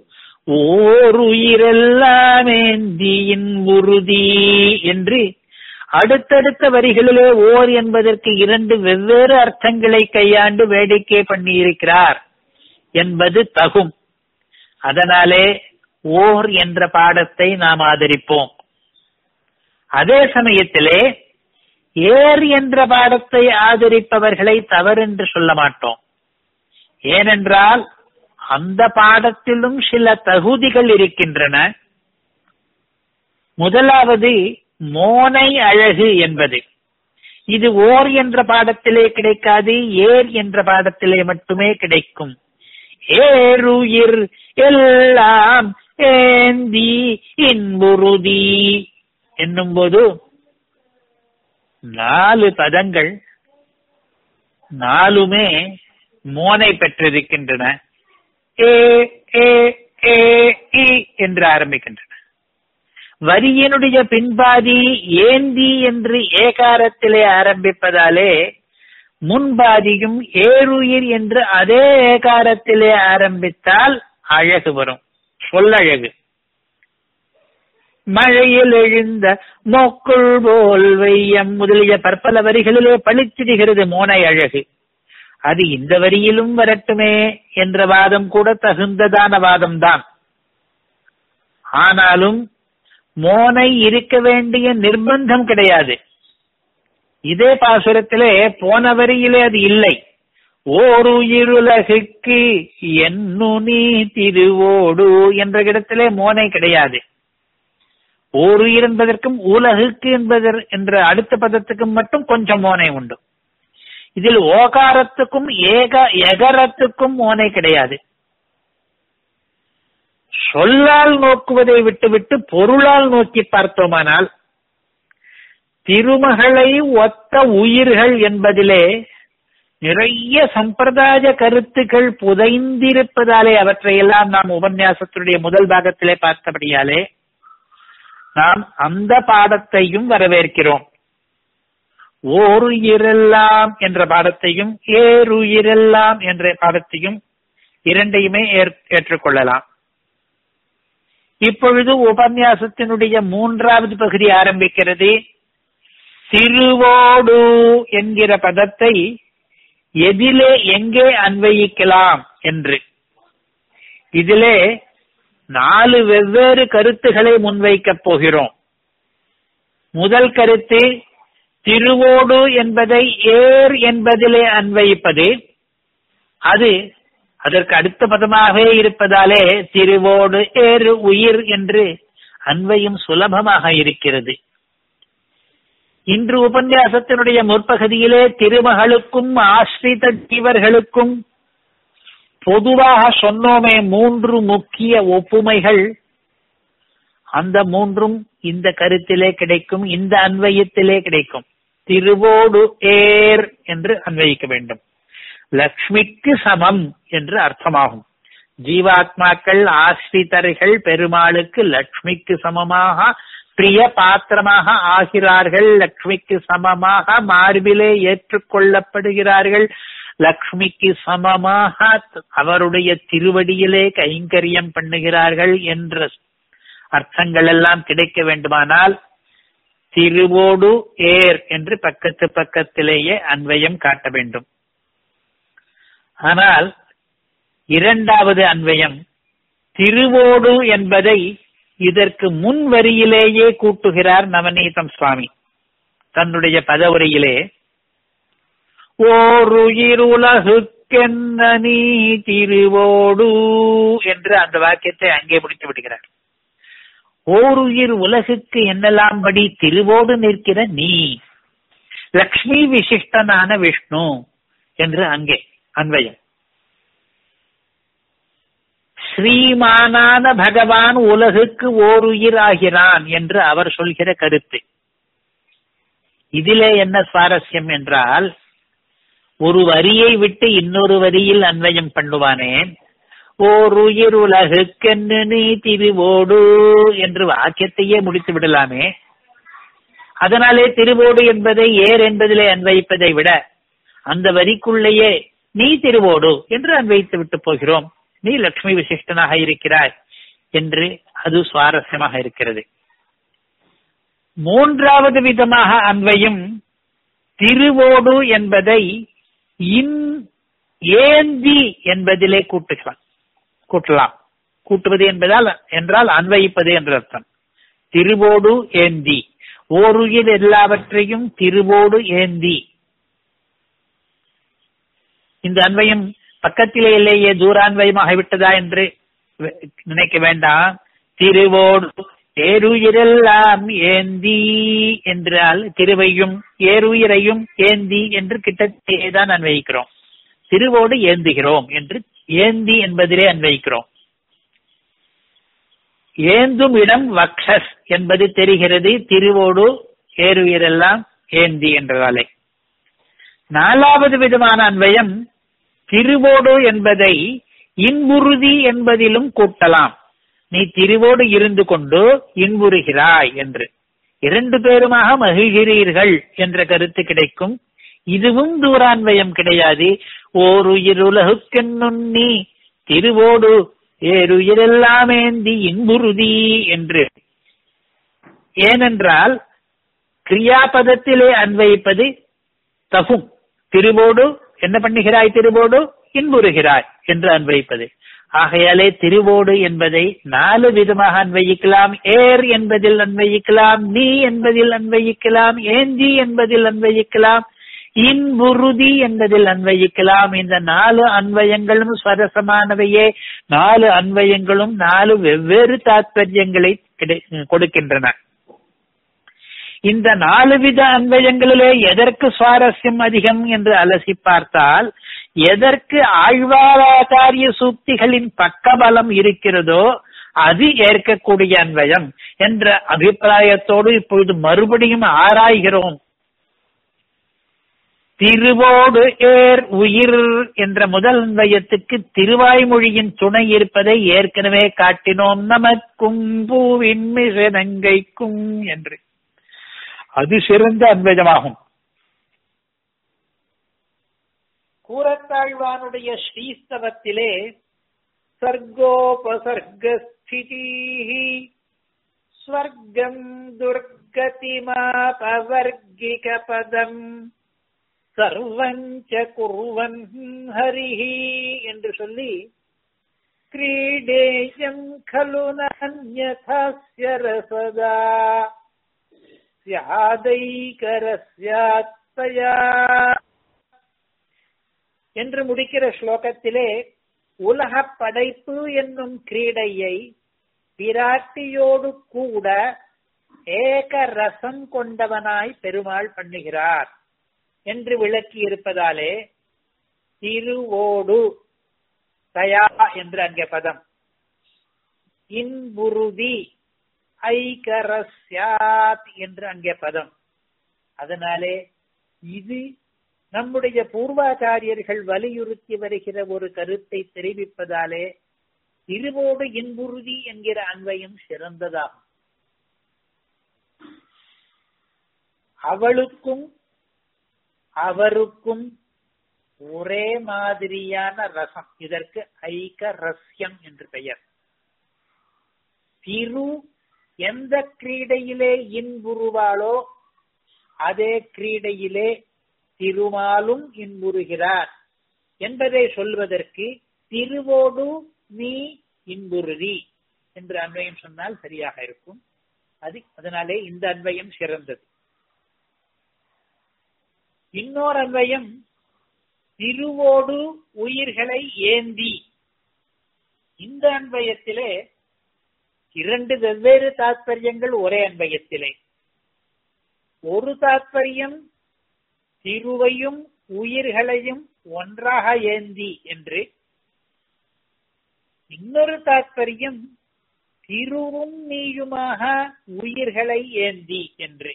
ஓருயிரெல்லாமேந்தியின் உறுதி என்று அடுத்தடுத்த வரிகளிலே ஓர் என்பதற்கு இரண்டு வெவ்வேறு அர்த்தங்களை கையாண்டு வேடிக்கை பண்ணியிருக்கிறார் என்பது தகும் அதனாலே ஓர் என்ற பாடத்தை நாம் ஆதரிப்போம் அதே சமயத்திலே ஏர் என்ற பாடத்தை ஆதரிப்பவர்களை தவறென்று சொல்ல மாட்டோம் ஏனென்றால் அந்த பாடத்திலும் சில தகுதிகள் இருக்கின்றன முதலாவது மோனை அழகு என்பது இது ஓர் என்ற பாடத்திலே கிடைக்காது ஏர் என்ற பாடத்திலே மட்டுமே கிடைக்கும் ஏருயிர் எல்லாம் ஏந்தி இன்புறுதி என்னும்போது நாலு பதங்கள் நாலுமே மோனை பெற்றிருக்கின்றன ஏ ஏ ஏ இ என்று ஆரம்பிக்கின்றன வரியினுடைய பின்பாதி ஏந்தி என்று ஏகாரத்திலே ஆரம்பிப்பதாலே முன்பாதியும் ஏருயிர் என்று அதே ஏகாரத்திலே ஆரம்பித்தால் அழகு வரும் சொல்லழகு மழையில் எழுந்த மோக்குள் போல் வெய்யம் முதலிய பற்பல வரிகளிலே பளிச்சிடுகிறது மோனை அழகு அது இந்த வரியிலும் வரட்டுமே என்ற வாதம் கூட தகுந்ததான வாதம்தான் ஆனாலும் மோனை இருக்க வேண்டிய நிர்பந்தம் கிடையாது இதே பாசுரத்திலே போன வரியிலே அது இல்லை ஓரு இருலகுக்கு என்னு நீ திருவோடு என்ற இடத்திலே மோனை கிடையாது ஓரு என்பதற்கும் உலகுக்கு என்பதற் என்ற அடுத்த பதத்துக்கும் மட்டும் கொஞ்சம் மோனை உண்டு இதில் ஓகாரத்துக்கும் ஏக எகரத்துக்கும் மோனை கிடையாது சொல்லால் நோக்குவதை விட்டுவிட்டு பொருளால் நோக்கி பார்த்தோமானால் திருமகளை ஒத்த உயிர்கள் என்பதிலே நிறைய சம்பிரதாய கருத்துக்கள் புதைந்திருப்பதாலே அவற்றையெல்லாம் நாம் உபன்யாசத்தினுடைய முதல் பாகத்திலே பார்த்தபடியாலே நாம் அந்த பாடத்தையும் வரவேற்கிறோம் ஓருயிரெல்லாம் என்ற பாடத்தையும் ஏறுயிரெல்லாம் என்ற பாடத்தையும் இரண்டையுமே ஏற்றுக்கொள்ளலாம் இப்பொழுது உபன்யாசத்தினுடைய மூன்றாவது பகுதி ஆரம்பிக்கிறது திருவோடு என்கிற பதத்தை எதிலே எங்கே அன்வயிக்கலாம் என்று இதிலே நாலு வெவ்வேறு கருத்துக்களை முன்வைக்கப் போகிறோம் முதல் கருத்து திருவோடு என்பதை ஏர் என்பதிலே அன்வயிப்பது அது அதற்கு அடுத்த பதமாகவே இருப்பதாலே திருவோடு ஏறு உயிர் என்று அன்வையும் சுலபமாக இருக்கிறது இன்று உபன்யாசத்தினுடைய முற்பகுதியிலே திருமகளுக்கும் ஆசிரித ஜீவர்களுக்கும் பொதுவாக சொன்னோமே மூன்று முக்கிய ஒப்புமைகள் அந்த மூன்றும் இந்த கருத்திலே கிடைக்கும் இந்த அன்வயத்திலே கிடைக்கும் திருவோடு ஏர் என்று அன்வயிக்க வேண்டும் லக்ஷ்மிக்கு சமம் என்று அர்த்தமாகும் ஜீவாத்மாக்கள் ஆசிரிதர்கள் பெருமாளுக்கு லக்ஷ்மிக்கு சமமாக பிரிய பாத்திரமாக ஆகிறார்கள் லக்ஷ்மிக்கு சமமாக மார்பிலே ஏற்றுக்கொள்ளப்படுகிறார்கள் லக்ஷ்மிக்கு சமமாக அவருடைய திருவடியிலே கைங்கரியம் பண்ணுகிறார்கள் என்ற அர்த்தங்கள் எல்லாம் கிடைக்க வேண்டுமானால் திருவோடு ஏர் என்று பக்கத்து பக்கத்திலேயே அன்வயம் காட்ட வேண்டும் ஆனால் இரண்டாவது அன்வயம் திருவோடு என்பதை இதற்கு முன் வரியிலேயே கூட்டுகிறார் நவநீதம் சுவாமி தன்னுடைய பதவுரையிலே ஓருயிருலகுக்கென்ன நீ திருவோடு என்று அந்த வாக்கியத்தை அங்கே முடித்து விடுகிறார் ஓருயிர் உலகுக்கு என்னெல்லாம் படி திருவோடு நிற்கிற நீ லக்ஷ்மி விசிஷ்டனான விஷ்ணு என்று அங்கே அன்வயம் ஸ்ரீமானான பகவான் உலகுக்கு ஓருயிர் ஆகிறான் என்று அவர் சொல்கிற கருத்து இதிலே என்ன சுவாரஸ்யம் என்றால் ஒரு வரியை விட்டு இன்னொரு வரியில் அன்வயம் பண்ணுவானேன் ஓருயிர் உலகுக்கென்னு நீ திருவோடு என்று வாக்கியத்தையே முடித்து விடலாமே அதனாலே திருவோடு என்பதை ஏர் என்பதிலே அன்வயிப்பதை விட அந்த வரிக்குள்ளேயே நீ திருவோடு என்று அன்வைத்து விட்டு போகிறோம் நீ லட்சுமி விசிஷ்டனாக இருக்கிறாய் என்று அது சுவாரஸ்யமாக இருக்கிறது மூன்றாவது விதமாக அன்வையும் திருவோடு என்பதை இன் ஏந்தி என்பதிலே கூட்டுக்கலாம் கூட்டலாம் கூட்டுவது என்பதால் என்றால் அன்வயிப்பது என்ற அர்த்தம் திருவோடு ஏந்தி ஓருயிர் எல்லாவற்றையும் திருவோடு ஏந்தி இந்த அன்வயம் பக்கத்திலேயே தூரான்வயமாக விட்டதா என்று நினைக்க வேண்டாம் திருவோடு ஏருயிரெல்லாம் ஏந்தி என்றால் திருவையும் ஏருயிரையும் ஏந்தி என்று கிட்டத்தே தான் அன்வயிக்கிறோம் திருவோடு ஏந்துகிறோம் என்று ஏந்தி என்பதிலே அன்வயிக்கிறோம் ஏந்தும் இடம் வக்ஷஸ் என்பது தெரிகிறது திருவோடு ஏறுயிரெல்லாம் ஏந்தி என்றதாலே நாலாவது விதமான அன்வயம் திருவோடு என்பதை இன்புறுதி என்பதிலும் கூட்டலாம் நீ திருவோடு இருந்து கொண்டு இன்புறுகிறாய் என்று இரண்டு பேருமாக மகிழ்கிறீர்கள் என்ற கருத்து கிடைக்கும் இதுவும் தூரான்வயம் கிடையாது ஓர் உயிர் உலகுக்கென்னுண்ணி திருவோடு ஏறுயிரெல்லாம் ஏந்தி இன்புறுதி என்று ஏனென்றால் கிரியாபதத்திலே அன்வயிப்பது தகும் திருவோடு என்ன பண்ணுகிறாய் திருவோடு இன்புறுகிறாய் என்று அன்வயிப்பது ஆகையாலே திருவோடு என்பதை நாலு விதமாக அன்வயிக்கலாம் ஏர் என்பதில் அன்வயிக்கலாம் நீ என்பதில் அன்வயிக்கலாம் ஏந்தி என்பதில் அன்வயிக்கலாம் இன்புறுதி என்பதில் அன்வயிக்கலாம் இந்த நாலு அன்வயங்களும் ஸ்வரசமானவையே நாலு அன்வயங்களும் நாலு வெவ்வேறு தாத்பரியங்களை கொடுக்கின்றன இந்த நாலு வித அன்வயங்களிலே எதற்கு சுவாரஸ்யம் அதிகம் என்று அலசி பார்த்தால் எதற்கு ஆழ்வாராச்சாரிய சூக்திகளின் பக்கபலம் இருக்கிறதோ அது ஏற்கக்கூடிய அன்வயம் என்ற அபிப்பிராயத்தோடு இப்பொழுது மறுபடியும் ஆராய்கிறோம் திருவோடு ஏர் உயிர் என்ற முதல் அன்வயத்துக்கு திருவாய்மொழியின் துணை இருப்பதை ஏற்கனவே காட்டினோம் நமக்கும் பூவின் மிசனங்கைக்கும் என்று அது சிறந்த அன்வயமாகும் கூரத்தாழ்வானுடைய ஸ்ரீஸ்தவத்திலே சர்கோபசர்கஸ்திதி ஸ்வர்க்கம் துர்கதிமாபவர்கிக பதம் சர்வஞ்ச குர்வன் ஹரிஹி என்று சொல்லி கிரீடேயம் खलु नान्यथास्य रसदा स्यादैकरस्यात्तया என்று முடிக்கிற ஸ்லோகத்திலே உலக படைப்பு என்னும் கிரீடையை பிராட்டியோடு கூட ஏக ரசம் கொண்டவனாய் பெருமாள் பண்ணுகிறார் என்று விளக்கி இருப்பதாலே திருவோடு தயா என்று அங்கே பதம் இன்புருதி ஐகரஸ்யாத் என்று அங்கே பதம் அதனாலே இது நம்முடைய பூர்வாச்சாரியர்கள் வலியுறுத்தி வருகிற ஒரு கருத்தை தெரிவிப்பதாலே திருவோடு இன்புறுதி என்கிற அன்வயம் சிறந்ததாகும் அவளுக்கும் அவருக்கும் ஒரே மாதிரியான ரசம் இதற்கு ஐக ரஸ்யம் என்று பெயர் திரு எந்த கிரீடையிலே இன்புறுவாளோ அதே கிரீடையிலே திருமாலும் இன்புறுகிறார் என்பதை சொல்வதற்கு திருவோடு நீ இன்புறுதி என்று அன்வயம் சொன்னால் சரியாக இருக்கும் அது அதனாலே இந்த அன்வயம் சிறந்தது இன்னொரு அன்வயம் திருவோடு உயிர்களை ஏந்தி இந்த அன்வயத்திலே இரண்டு வெவ்வேறு தாத்பரியங்கள் ஒரே அன்வயத்திலே ஒரு தாத்பரியம் திருவையும் உயிர்களையும் ஒன்றாக ஏந்தி என்று இன்னொரு தாத்பரியம் திருவும் நீயுமாக உயிர்களை ஏந்தி என்று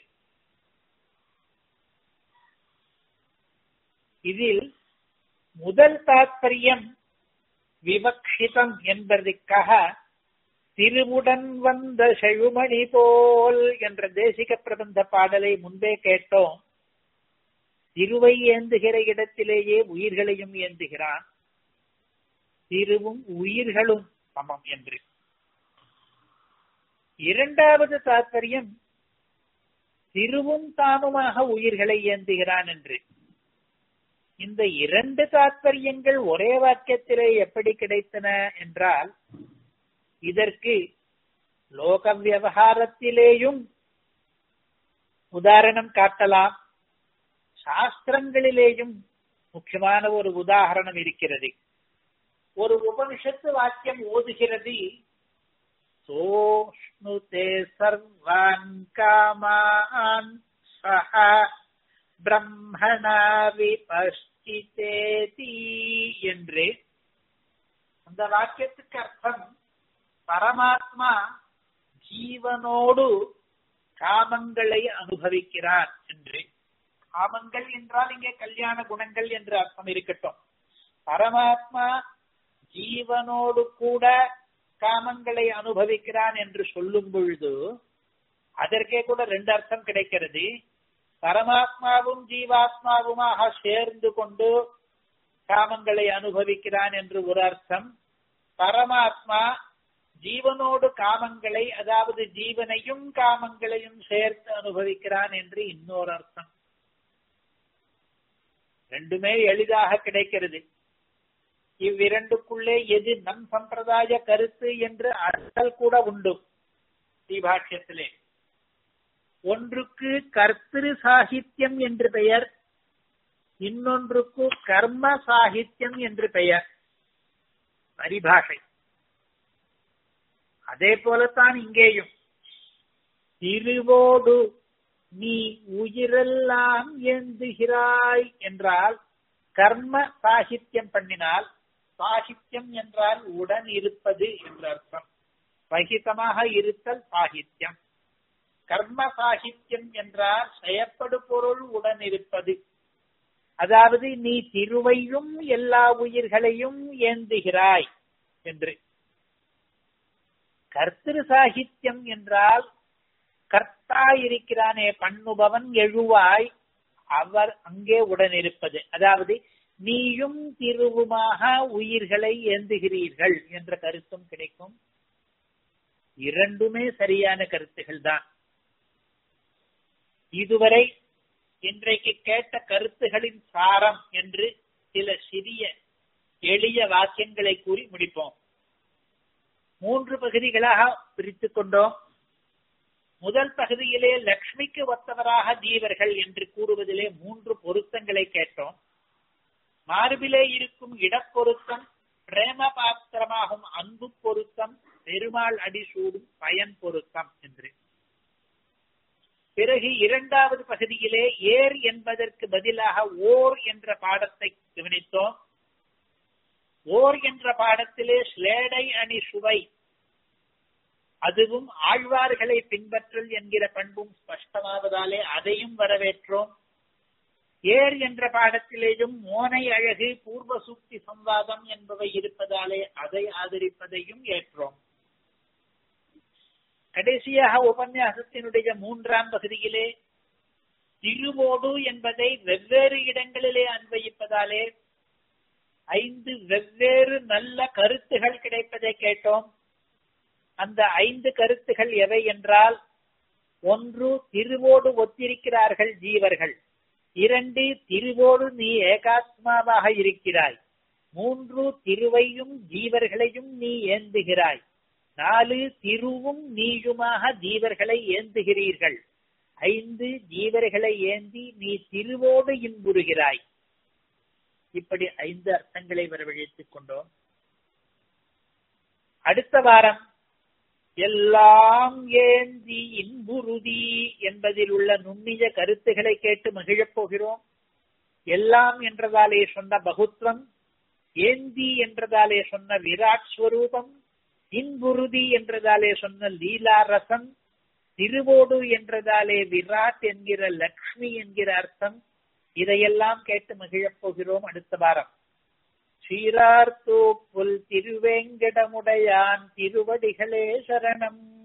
இதில் முதல் தாத்பரியம் விவக்ஷிதம் என்பதற்காக திருவுடன் வந்த செழுமணி போல் என்ற தேசிக பிரபந்த பாடலை முன்பே கேட்டோம் திருவை ஏந்துகிற இடத்திலேயே உயிர்களையும் ஏந்துகிறான் திருவும் உயிர்களும் சமம் என்று இரண்டாவது தாற்பயம் திருவும் தானுமாக உயிர்களை ஏந்துகிறான் என்று இந்த இரண்டு தாற்பயங்கள் ஒரே வாக்கியத்திலே எப்படி கிடைத்தன என்றால் இதற்கு லோக விவகாரத்திலேயும் உதாரணம் காட்டலாம் சாஸ்திரங்களிலேயும் முக்கியமான ஒரு உதாரணம் இருக்கிறது ஒரு உபனிஷத்து வாக்கியம் ஓதுகிறது சோஷ்ணுதே சர்வான் காமான் சஹ பிரம்மணா விபஷ்டிதேதி என்று அந்த வாக்கியத்துக்கு அர்த்தம் பரமாத்மா ஜீவனோடு காமங்களை அனுபவிக்கிறான் என்று காமங்கள் என்றால் இங்கே கல்யாண குணங்கள் என்று அர்த்தம் இருக்கட்டும் பரமாத்மா ஜீவனோடு கூட காமங்களை அனுபவிக்கிறான் என்று சொல்லும் பொழுது அதற்கே கூட ரெண்டு அர்த்தம் கிடைக்கிறது பரமாத்மாவும் ஜீவாத்மாவுமாக சேர்ந்து கொண்டு காமங்களை அனுபவிக்கிறான் என்று ஒரு அர்த்தம் பரமாத்மா ஜீவனோடு காமங்களை அதாவது ஜீவனையும் காமங்களையும் சேர்த்து அனுபவிக்கிறான் என்று இன்னொரு அர்த்தம் ரெண்டுமே எளிதாக கிடைக்கிறது இவ்விரண்டுக்குள்ளே எது நம் சம்பிரதாய கருத்து என்று அர்த்தல் கூட உண்டு ஸ்ரீபாஷ்யத்திலே ஒன்றுக்கு கர்த்திரு சாகித்யம் என்று பெயர் இன்னொன்றுக்கு கர்ம சாகித்யம் என்று பெயர் பரிபாஷை அதே போலத்தான் இங்கேயும் திருவோடு நீ உயிரெல்லாம் ஏந்துகிறாய் என்றால் கர்ம சாகித்யம் பண்ணினால் சாகித்யம் என்றால் உடன் இருப்பது என்று அர்த்தம் சகிதமாக இருத்தல் சாகித்யம் கர்ம சாகித்யம் என்றால் செயற்படு பொருள் உடன் இருப்பது அதாவது நீ திருவையும் எல்லா உயிர்களையும் ஏந்துகிறாய் என்று கர்த்திரு சாகித்யம் என்றால் கர்த்தா இருக்கிறானே பண்ணுபவன் எழுவாய் அவர் அங்கே உடன் இருப்பது அதாவது நீயும் திருவுமாக உயிர்களை ஏந்துகிறீர்கள் என்ற கருத்தும் கிடைக்கும் இரண்டுமே சரியான கருத்துகள் தான் இதுவரை இன்றைக்கு கேட்ட கருத்துகளின் சாரம் என்று சில சிறிய எளிய வாக்கியங்களை கூறி முடிப்போம் மூன்று பகுதிகளாக பிரித்துக் கொண்டோம் முதல் பகுதியிலே லக்ஷ்மிக்கு ஒத்தவராக ஜீவர்கள் என்று கூறுவதிலே மூன்று பொருத்தங்களை கேட்டோம் மார்பிலே இருக்கும் இடப்பொருத்தம் பிரேம பாத்திரமாகும் அன்பு பொருத்தம் பெருமாள் அடி சூடும் பயன் பொருத்தம் என்று பிறகு இரண்டாவது பகுதியிலே ஏர் என்பதற்கு பதிலாக ஓர் என்ற பாடத்தை கவனித்தோம் ஓர் என்ற பாடத்திலே ஸ்லேடை அணி சுவை அதுவும் ஆழ்வார்களை பின்பற்றல் என்கிற பண்பும் ஸ்பஷ்டமாவதாலே அதையும் வரவேற்றோம் ஏர் என்ற பாடத்திலேயும் மோனை அழகு பூர்வ சூக்தி சம்வாதம் என்பவை இருப்பதாலே அதை ஆதரிப்பதையும் ஏற்றோம் கடைசியாக உபன்யாசத்தினுடைய மூன்றாம் பகுதியிலே திருவோடு என்பதை வெவ்வேறு இடங்களிலே அன்வயிப்பதாலே ஐந்து வெவ்வேறு நல்ல கருத்துகள் கிடைப்பதை கேட்டோம் அந்த ஐந்து கருத்துகள் எவை என்றால் ஒன்று திருவோடு ஒத்திருக்கிறார்கள் ஜீவர்கள் இரண்டு திருவோடு நீ ஏகாத்மாவாக இருக்கிறாய் மூன்று திருவையும் ஜீவர்களையும் நீ ஏந்துகிறாய் நாலு திருவும் நீயுமாக ஜீவர்களை ஏந்துகிறீர்கள் ஐந்து ஜீவர்களை ஏந்தி நீ திருவோடு இன்புறுகிறாய் இப்படி ஐந்து அர்த்தங்களை வரவழைத்துக் கொண்டோம் அடுத்த வாரம் எல்லாம் ஏந்தி இன்புறுதி என்பதில் உள்ள நுண்ணிய கருத்துக்களை கேட்டு மகிழப் போகிறோம் எல்லாம் என்றதாலே சொன்ன பகுத்வம் ஏந்தி என்றதாலே சொன்ன விராட் ஸ்வரூபம் இன்புறுதி என்றதாலே சொன்ன லீலா ரசம் திருவோடு என்றதாலே விராட் என்கிற லக்ஷ்மி என்கிற அர்த்தம் இதையெல்லாம் கேட்டு மகிழப் போகிறோம் அடுத்த வாரம் சீரார்த்தோ புல் திருவேங்கடமுடையான் திருவடிகளே சரணம்